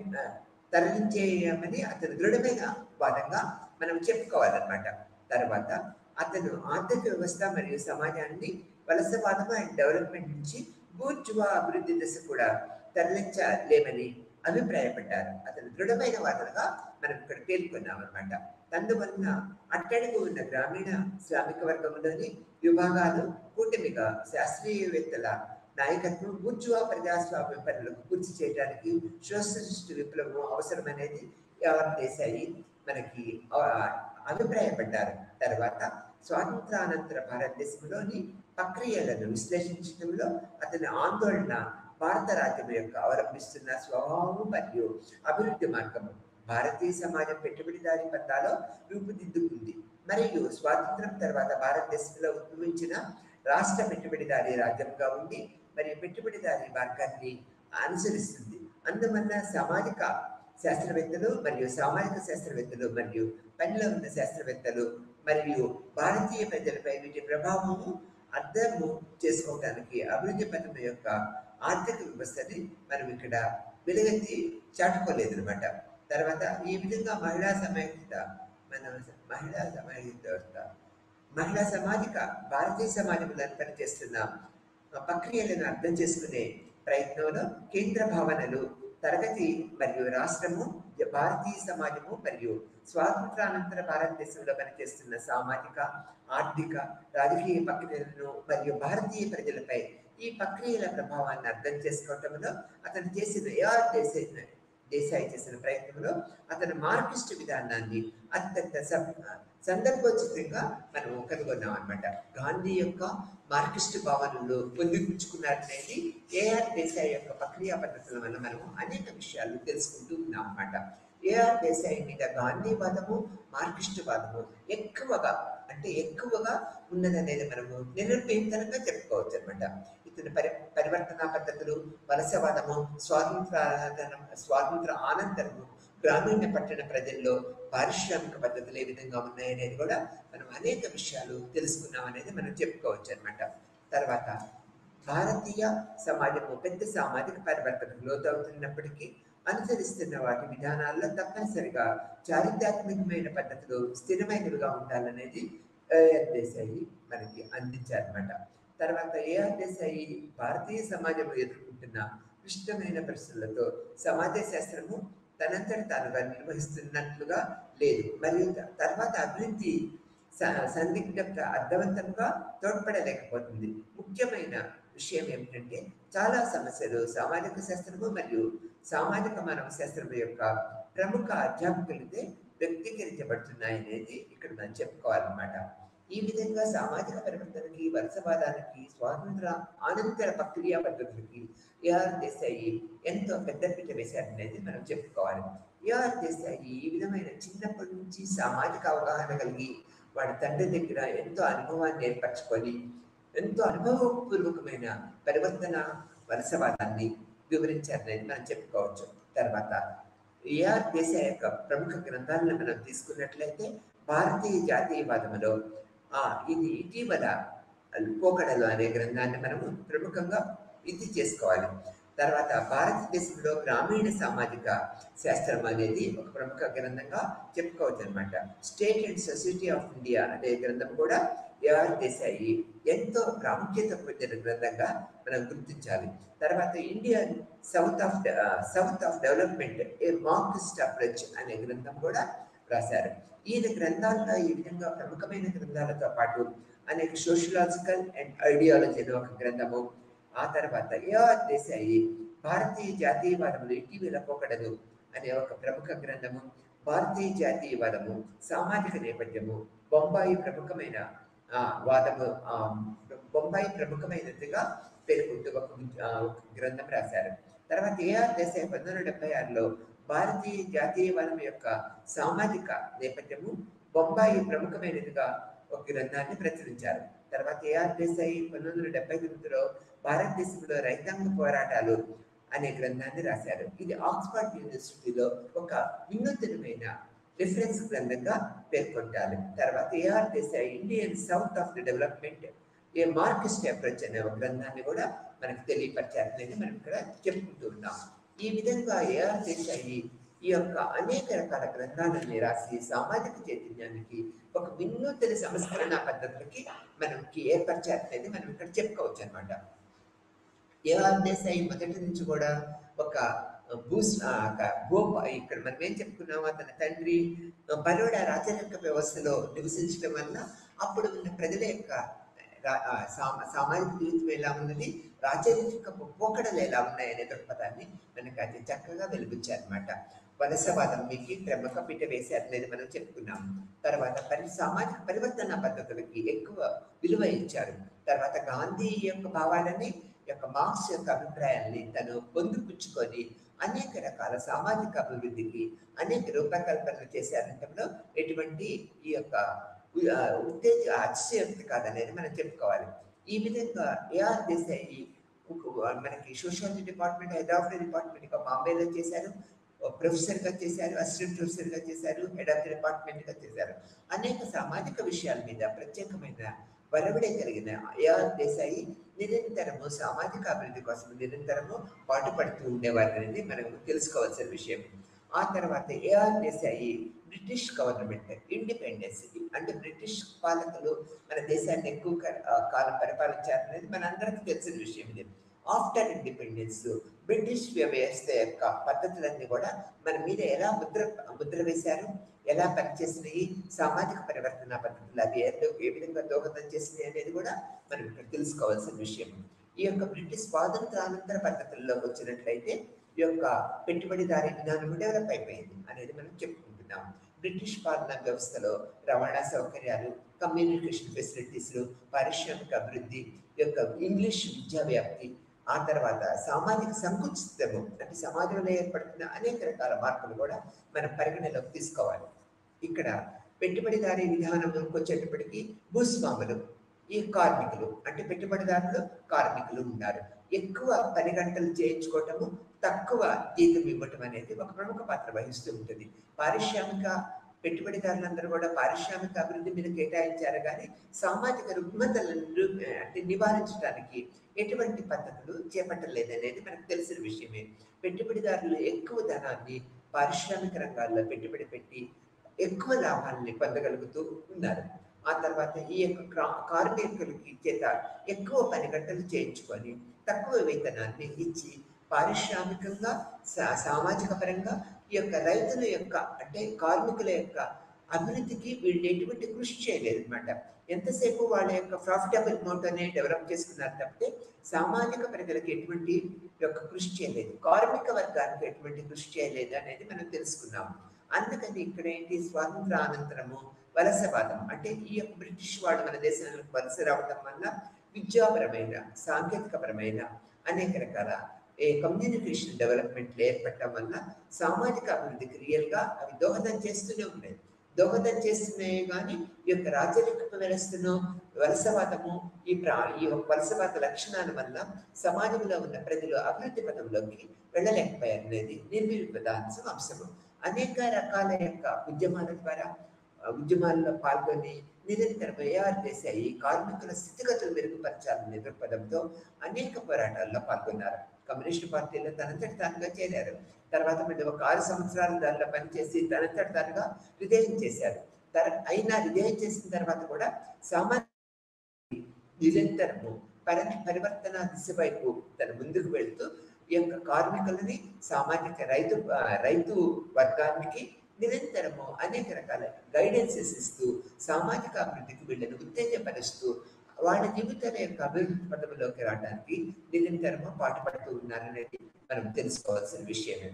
తరలించేయమని అతను దృఢమైన వాదంగా మనం చెప్పుకోవాలన్నమాట తర్వాత అతను ఆర్థిక వ్యవస్థ మరియు సమాజాన్ని వలసవాదం అండ్ డెవలప్మెంట్ నుంచి బూర్జువా అభివృద్ధి దశ కూడా తరలించలేమని అభిప్రాయపడ్డారు అతను దృఢమైన వాదనగా మనం ఇక్కడ పేర్కొన్నాం అనమాట అందువలన అట్టడుగు ఉన్న గ్రామీణ శ్రామిక వర్గంలోని విభాగాలు కూటమిగా శాస్త్రీయవేత్తల నాయకత్వం బూర్జువా ప్రజాస్వామ్య పనులకు పూర్తి చేయడానికి సోషలిస్ట్ విప్లవం అవసరమనేది ఎవరు దేశాయి మనకి ఆ, అభిప్రాయపడ్డారు తర్వాత స్వాతంత్రానంతర భారతదేశంలోని ప్రక్రియలను విశ్లేషించడంలో అతని ఆందోళన భారత రాజ్యం యొక్క అవలంబిస్తున్న స్వభావం మరియు అభివృద్ధి మార్గము భారతీయ సమాజం పెట్టుబడిదారీ పథాలో రూపుదిద్దుకుంది మరియు స్వాతంత్రం తర్వాత భారతదేశంలో ఉద్భవించిన రాష్ట్ర పెట్టుబడిదారీ రాజ్యంగా ఉండి మరియు పెట్టుబడిదారీ మార్గాన్ని అనుసరిస్తుంది అందువల్ల సామాజిక శాస్త్రవేత్తలు మరియు సామాజిక శాస్త్రవేత్తలు మరియు పనిలో ఉన్న శాస్త్రవేత్తలు మరియు భారతీయ ప్రజలపై వీటి ప్రభావము అర్థము చేసుకోవడానికి అభివృద్ధి పథకం యొక్క ఆర్థిక వ్యవస్థని మనం ఇక్కడ వెలుగెత్తి చాటుకోలేదు అనమాట తర్వాత ఈ విధంగా మహిళా సమైక్యత మన మహిళా సమైక్యత వ్యవస్థ మహిళా సామాజిక భారతీయ సమాజంలో పనిచేస్తున్న ప్రక్రియలను అర్థం చేసుకునే ప్రయత్నంలో కేంద్ర భావనలు తరగతి మరియు రాష్ట్రము భారతీయ సమాజము మరియు స్వాతంత్రానంతర భారతదేశంలో పనిచేస్తున్న సామాజిక ఆర్థిక రాజకీయ ప్రక్రియలను మరియు భారతీయ ప్రజలపై ఈ ప్రక్రియల ప్రభావాన్ని అర్థం చేసుకోవటంలో అతను చేసిన ఏఆర్ దేశాయి దేశాయి చేసిన ప్రయత్నంలో అతను మార్కిస్ట్ విధానాన్ని అత్యంత సఫ- సందర్భోచితంగా మనం కనుగొన్నాం అనమాట గాంధీ యొక్క మార్కిస్ట్ భావనలు పొందిపుచ్చుకున్నారనేది ఏఆర్ దేశాయ్ యొక్క ప్రక్రియ పద్ధతుల వల్ల మనము అనేక విషయాలు తెలుసుకుంటూ ఉన్నాం అనమాట ఏఆర్ దేశాయ్ మీద గాంధీవాదము మార్కిస్ట్ వాదము ఎక్కువగా అంటే ఎక్కువగా ఉన్నదనేది మనము నిరభ్యంతరంగా చెప్పుకోవచ్చు అనమాట ఇతని పరి పరివర్తన పద్ధతులు వలసవాదము స్వాతంత్ర స్వాతంత్ర అనంతరము గ్రామీణ పట్టణ ప్రజల్లో పారిశ్రామిక పద్ధతులు ఏ విధంగా ఉన్నాయనేది కూడా మనం అనేక విషయాలు తెలుసుకున్నాం అనేది మనం చెప్పుకోవచ్చు అనమాట తర్వాత భారతీయ సమాజము పెద్ద సామాజిక పరివర్తనకు లోతవుతున్నప్పటికీ అనుసరిస్తున్న వాటి విధానాల్లో తప్పనిసరిగా చారిత్రాత్మకమైన పద్ధతులు స్థిరమైనవిగా ఉండాలనేది ఏఆర్ దేశాయి మనకి అందించారనమాట తర్వాత ఏఆర్ దేశాయి భారతీయ సమాజం ఎదుర్కొంటున్న క్లిష్టమైన ప్రశ్నలతో సమాజ శాస్త్రము తనంతట తానుగా నిర్వహిస్తున్నట్లుగా లేదు మరియు తర్వాత అభివృద్ధి సందిగ్ధ అర్థవంతంగా తోడ్పడలేకపోతుంది ముఖ్యమైన విషయం ఏమిటంటే చాలా సమస్యలు సామాజిక శాస్త్రము మరియు సామాజిక మానవ శాస్త్రం యొక్క ప్రముఖ అధ్యాపకులతో వ్యక్తీకరించబడుతున్నాయి అనేది ఇక్కడ మనం చెప్పుకోవాలన్నమాట ఈ విధంగా సామాజిక పరివర్తనకి వలసవాదానికి స్వాతంత్ర అనంతర ప్రక్రియ పద్ధతులకి ఏఆర్ దేశాయి ఎంతో పెద్దపీట వేశారనేది మనం చెప్పుకోవాలి ఏఆర్ దేశాయి ఈ విధమైన చిన్నప్పటి నుంచి సామాజిక అవగాహన కలిగి వాడి తండ్రి దగ్గర ఎంతో అనుభవాన్ని ఏర్పరచుకొని ఎంతో అనుభవపూర్వకమైన పరివర్తన వలసవాదాన్ని వివరించారనేది మనం చెప్పుకోవచ్చు తర్వాత ఏఆర్ దేశ యొక్క ప్రముఖ గ్రంథాలను మనం తీసుకున్నట్లయితే భారతీయ జాతీయవాదములో ఆ ఇది ఇటీవల పోకడలు అనే గ్రంథాన్ని మనము ప్రముఖంగా ఇది చేసుకోవాలి తర్వాత భారతదేశంలో గ్రామీణ సామాజిక శాస్త్రం అనేది ఒక ప్రముఖ గ్రంథంగా చెప్పుకోవచ్చు అనమాట state and society of India అనే గ్రంథం కూడా ఏఆర్ దేశాయి ఎంతో ప్రాముఖ్యత పొందిన గ్రంథంగా మనం గుర్తించాలి తర్వాత Indian south of south of development a Marxist approach అనే గ్రంథం కూడా రాశారు ఈయన గ్రంథాల్లో ఈ విధంగా ప్రముఖమైన గ్రంథాలతో పాటు అనేక సోషలాజికల్ అండ్ ఐడియాలజీ అనే ఒక గ్రంథము ఆ తర్వాత ఏఆర్ దేశాయి భారతీయ జాతీయవాదములు ఇటీవల పోకడదు అనే ఒక ప్రముఖ గ్రంథము భారతీయ జాతీయవాదము సామాజిక నేపథ్యము బొంబాయి ప్రముఖమైన వాదము బొంబాయి ప్రముఖమైనదిగా పేర్కొంటూ ఒక గ్రంథం రాశారు తర్వాత ఏఆర్ దేశాయి పంతొమ్మిది వందల డెబ్బై ఆరులో భారతీయ జాతీయవాదం యొక్క సామాజిక నేపథ్యము బొంబాయి ప్రముఖమైనదిగా ఒక గ్రంథాన్ని ప్రచురించారు తర్వాత ఏఆర్ దేశాయి పంతొమ్మిది వందల డెబ్బై తొమ్మిదిలో భారతదేశంలో రైతాంగ పోరాటాలు అనే గ్రంథాన్ని రాశారు ఇది ఆక్స్ఫర్డ్ యూనివర్సిటీలో ఒక వినూతనమైన రిఫరెన్స్ గ్రంథంగా పేర్కొంటారు తర్వాత AR Desai Indian south of the development a Marxist approach అనే ఒక గ్రంథాన్ని కూడా మనకు తెలియపరిచారు అనేది మనం ఇక్కడ చెప్పుకుంటూ ఉన్నాం ఈ విధంగా ఏఆర్ దేశాయి ఈ యొక్క అనేక రకాల గ్రంథాలని రాసి సామాజిక చైతన్యానికి ఒక వినూతన సంస్కరణ పద్ధతులకి మనకి ఏర్పరిచారనేది మనం ఇక్కడ చెప్పుకోవచ్చు అనమాట ఏఆర్ దేశాయి మొదటి నుంచి కూడా ఒక భూస్ గోప ఇక్కడ మనం ఏం చెప్పుకున్నామో తన తండ్రి బరోడా రాజరిక వ్యవస్థలో నివసించడం వల్ల అప్పుడు ఉన్న ప్రజల యొక్క సామాజిక జీవితం ఎలా ఉన్నది రాజరిక పోకడలు ఎలా ఉన్నాయనే దృక్పథాన్ని మనకు అది చక్కగా వెలిపించారనమాట వలసవాదం మీకు ప్రముఖ పీట వేశారు అనేది మనం చెప్పుకున్నాం తర్వాత పరి సామాజిక పరివర్తన పద్ధతులకి ఎక్కువ విలువ ఇచ్చారు తర్వాత గాంధీ యొక్క భావాలని యొక్క మార్క్స్ యొక్క అభిప్రాయాల్ని తను పొందుపుచ్చుకొని అనేక రకాల సామాజిక అభివృద్ధికి అనేక రూపకల్పనలు చేశారంటంలో ఎటువంటి ఈ యొక్క ఉత్తేజ అతిశయోక్తి కాదనేది మనం చెప్పుకోవాలి ఈ విధంగా ఏఆర్ దేశాయి మనకి sociology department head of the department బాంబేలో చేశారు ప్రొఫెసర్గా చేశారు అసిస్టెంట్ ప్రొఫెసర్గా చేశారు హెడ్ ఆఫ్ ది డిపార్ట్మెంట్గా చేశారు అనేక సామాజిక విషయాల మీద ప్రత్యేకమైన వరవడే కలిగిన ఏఆర్ దేశాయి నిరంతరము సామాజిక అభివృద్ధి కోసం నిరంతరము పాటుపడుతూ ఉండేవారు అనేది మనం తెలుసుకోవాల్సిన విషయం ఆ తర్వాత AR Desai British government independence అంటే బ్రిటిష్ పాలకులు మన దేశాన్ని ఎక్కువ కాలం పరిపాలించారనేది మన అందరికీ తెలిసిన విషయం ఇది ఆఫ్టర్ ఇండిపెండెన్స్ బ్రిటిష్ వ్యవస్థ యొక్క పద్ధతులన్నీ కూడా మన మీద ఎలా ముద్ర ముద్ర వేశారు ఎలా పనిచేసినాయి సామాజిక పరివర్తన పద్ధతులు అవి ఏ విధంగా దోహదం చేసినాయి అనేది కూడా మనం ఇక్కడ తెలుసుకోవాల్సిన విషయం ఈ యొక్క బ్రిటిష్ స్వాతంత్రానంతర పద్ధతుల్లోకి వచ్చినట్లయితే ఈ యొక్క పెట్టుబడిదారీ విధానం డెవలప్ అయిపోయింది అనేది మనం చెప్పుకుంటున్నాం బ్రిటిష్ పాలనా వ్యవస్థలో రవాణా సౌకర్యాలు కమ్యూనికేషన్ ఫెసిలిటీస్లు పారిశ్రామిక అభివృద్ధి యొక్క ఇంగ్లీష్ విద్యా వ్యాప్తి ఆ తర్వాత సామాజిక సంకుచితము అంటే సమాజంలో ఏర్పడుతున్న అనేక రకాల మార్పులు కూడా మనం పరిగణలోకి తీసుకోవాలి ఇక్కడ పెట్టుబడిదారీ విధానంలోకి వచ్చేటప్పటికి భూస్వాములు ఈ కార్మికులు అంటే పెట్టుబడిదారులు కార్మికులు ఉన్నారు ఎక్కువ పని గంటలు చేయించుకోవటము తక్కువ జీతం ఇవ్వటం అనేది ఒక ప్రముఖ పాత్ర వహిస్తూ ఉంటుంది పారిశ్రామిక పెట్టుబడిదారులందరూ కూడా పారిశ్రామిక అభివృద్ధి మీద కేటాయించారు కానీ సామాజిక రుగ్మతలను అంటే నివారించడానికి ఎటువంటి పద్ధతులు చేపట్టలేదనేది మనకు తెలిసిన విషయమే పెట్టుబడిదారులు ఎక్కువ ధనాన్ని పారిశ్రామిక రంగాల్లో పెట్టుబడి పెట్టి ఎక్కువ లాభాలని పొందగలుగుతూ ఉన్నారు ఆ తర్వాత ఈ యొక్క కార్మికులకి చేత ఎక్కువ పని గంటలు చేయించుకొని తక్కువ వేతనాన్ని ఇచ్చి పారిశ్రామికంగా సామాజిక పరంగా ఈ యొక్క రైతుల యొక్క అంటే కార్మికుల యొక్క అభివృద్ధికి వీళ్ళు ఎటువంటి కృషి చేయలేదు అనమాట ఎంతసేపు వాళ్ళ యొక్క ప్రాఫిటబుల్ మోటోనే డెవలప్ చేసుకున్నారు తప్పితే సామాజిక ప్రజలకు ఎటువంటి యొక్క కృషి చేయలేదు కార్మిక వర్గానికి ఎటువంటి కృషి చేయలేదు అనేది మనం తెలుసుకున్నాం అందుకని ఇక్కడ ఏంటి స్వాతంత్ర అనంతరము వలసవాదం అంటే ఈ యొక్క బ్రిటిష్ వాడు మన దేశంలోకి వలస రావడం వల్ల విద్యాపరమైన సాంకేతికపరమైన అనేక రకాల ఏ కమ్యూనికేషన్ డెవలప్మెంట్లు ఏర్పడటం వల్ల సామాజిక అభివృద్ధికి రియల్గా అవి దోహదం చేస్తూనే ఉన్నాయి దోహదం చేస్తున్నాయి కానీ ఈ యొక్క రాజరిక వ్యవస్థను వలసవాదము ఈ ప్రా ఈ వలసవాద లక్షణాల వల్ల సమాజంలో ఉన్న ప్రజలు అభివృద్ధి పథంలోకి వెళ్ళలేకపోయారు అనేది నిర్విపదాంశం అంశము అనేక రకాల యొక్క ఉద్యమాల ద్వారా ఉద్యమాల్లో పాల్గొని నిరంతరం ఏఆర్ దేశాయి కార్మికుల స్థితిగతులు మెరుగుపరచాలనే దృక్పథంతో అనేక పోరాటాల్లో పాల్గొన్నారు కమ్యూనిస్ట్ పార్టీలో తనంతటి తానుగా చేరారు తర్వాత మళ్ళీ ఒక ఆరు సంవత్సరాలు దానిలో పనిచేసి తనంతటి తానుగా విధేయం చేశారు తర అయినా విధేయం చేసిన తర్వాత కూడా సామాన్య నిరంతరము పరి పరివర్తన దిశ వైపు తన ముందుకు వెళ్తూ ఈ యొక్క కార్మికులని సామాజిక రైతు రైతు వర్గానికి నిరంతరము అనేక రకాల గైడెన్సెస్ ఇస్తూ సామాజిక అభివృద్ధికి వీళ్ళని ఉత్తేజపరుస్తూ వాళ్ళ జీవితాల యొక్క అభివృద్ధి పథంలోకి రావడానికి నిరంతరము పాటుపడుతూ ఉన్నారనేది మనం తెలుసుకోవాల్సిన విషయమే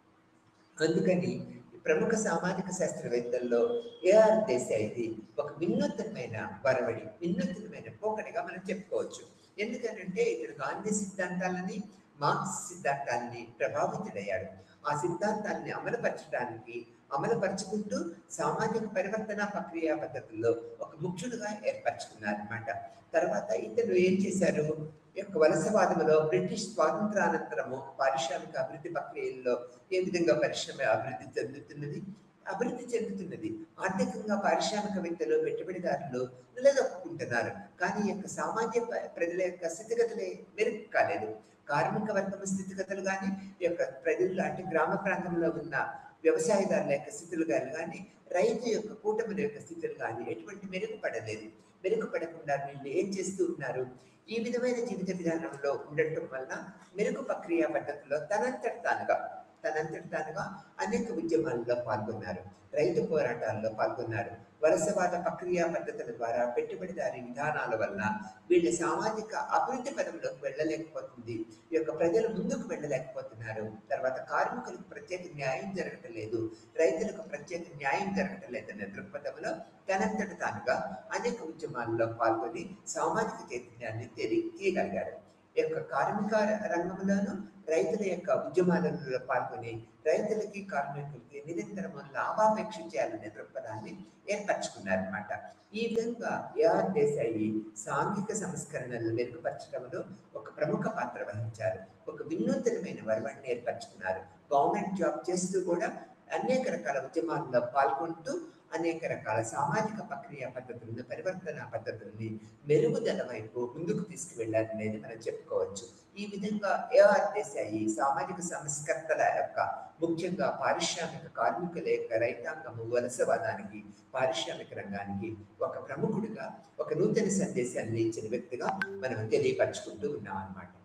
అందుకని ప్రముఖ సామాజిక శాస్త్రవేత్తల్లో ఏఆర్ దేశాయిది ఒక వినూత్నమైన వరవడి వినూత్నమైన పోకడిగా మనం చెప్పుకోవచ్చు ఎందుకనంటే ఇతడు గాంధీ సిద్ధాంతాలని మార్క్స్ సిద్ధాంతాన్ని ప్రభావితుడయ్యాడు ఆ సిద్ధాంతాన్ని అమలుపరచడానికి అమలుపరుచుకుంటూ సామాజిక పరివర్తన ప్రక్రియ పద్ధతుల్లో ఒక ముఖ్యుడుగా ఏర్పరచుకున్నారనమాట తర్వాత ఇతను ఏం చేశారు యొక్క వలసవాదంలో బ్రిటిష్ స్వాతంత్రానంతరము పారిశ్రామిక అభివృద్ధి ప్రక్రియల్లో ఏ విధంగా పరిశ్రమ అభివృద్ధి చెందుతున్నది అభివృద్ధి చెందుతున్నది ఆర్థికంగా పారిశ్రామికవేత్తలు పెట్టుబడిదారులు నిలదొక్కుంటున్నారు కానీ ఈ యొక్క సామాన్య ప్రజల యొక్క స్థితిగతులే మెరుగు కాలేదు కార్మిక వర్గం స్థితిగతులు కానీ ఈ యొక్క ప్రజలు అంటే గ్రామ ప్రాంతంలో ఉన్న వ్యవసాయదారుల యొక్క స్థితులు కానీ రైతు యొక్క కూటమిల యొక్క స్థితులు కానీ ఎటువంటి మెరుగుపడలేదు మెరుగుపడకుండా వీళ్ళు ఏం చేస్తూ ఉన్నారు ఈ విధమైన జీవిత విధానంలో ఉండటం వల్ల మెరుగు ప్రక్రియ పద్ధతిలో తనంతట తానుగా తనంతట తానుగా అనేక ఉద్యమాల్లో పాల్గొన్నారు రైతు పోరాటాల్లో పాల్గొన్నారు వలసవాద ప్రక్రియ పద్ధతుల ద్వారా పెట్టుబడిదారీ విధానాల వల్ల వీళ్ళ సామాజిక అభివృద్ధి పదంలోకి వెళ్ళలేకపోతుంది ఈ యొక్క ప్రజలు ముందుకు వెళ్ళలేకపోతున్నారు తర్వాత కార్మికులకు ప్రత్యేక న్యాయం జరగటం లేదు రైతులకు ప్రత్యేక న్యాయం జరగటం లేదనే దృక్పథంలో తనంతట తానుగా అనేక ఉద్యమాల్లో పాల్గొని సామాజిక చైతన్యాన్ని తెరి తీయగలిగారు ఈ యొక్క కార్మిక రంగంలోనూ రైతుల యొక్క ఉద్యమాలలో పాల్గొని రైతులకి కార్మికులకి నిరంతరం లాభాపేక్ష చేయాలనే దృక్పథాన్ని ఏర్పరచుకున్నారనమాట ఈ విధంగా ఏఆర్ దేశాయి సాంఘిక సంస్కరణలు మెరుగుపరచడంలో ఒక ప్రముఖ పాత్ర వహించారు ఒక వినూతనమైన వరవడిని ఏర్పరచుకున్నారు గవర్నమెంట్ జాబ్ చేస్తూ కూడా అనేక రకాల ఉద్యమాల్లో పాల్గొంటూ అనేక రకాల సామాజిక ప్రక్రియ పద్ధతులను పరివర్తన పద్ధతుల్ని మెరుగుదల వైపు ముందుకు తీసుకువెళ్ళాలనేది మనం చెప్పుకోవచ్చు ఈ విధంగా ఏఆర్ దేశాయి సామాజిక సంస్కర్తల యొక్క ముఖ్యంగా పారిశ్రామిక కార్మికుల యొక్క రైతాంగము వలసవాదానికి పారిశ్రామిక రంగానికి ఒక ప్రముఖుడిగా ఒక నూతన సందేశాన్ని ఇచ్చిన వ్యక్తిగా మనం తెలియపరచుకుంటూ ఉన్నాం అన్నమాట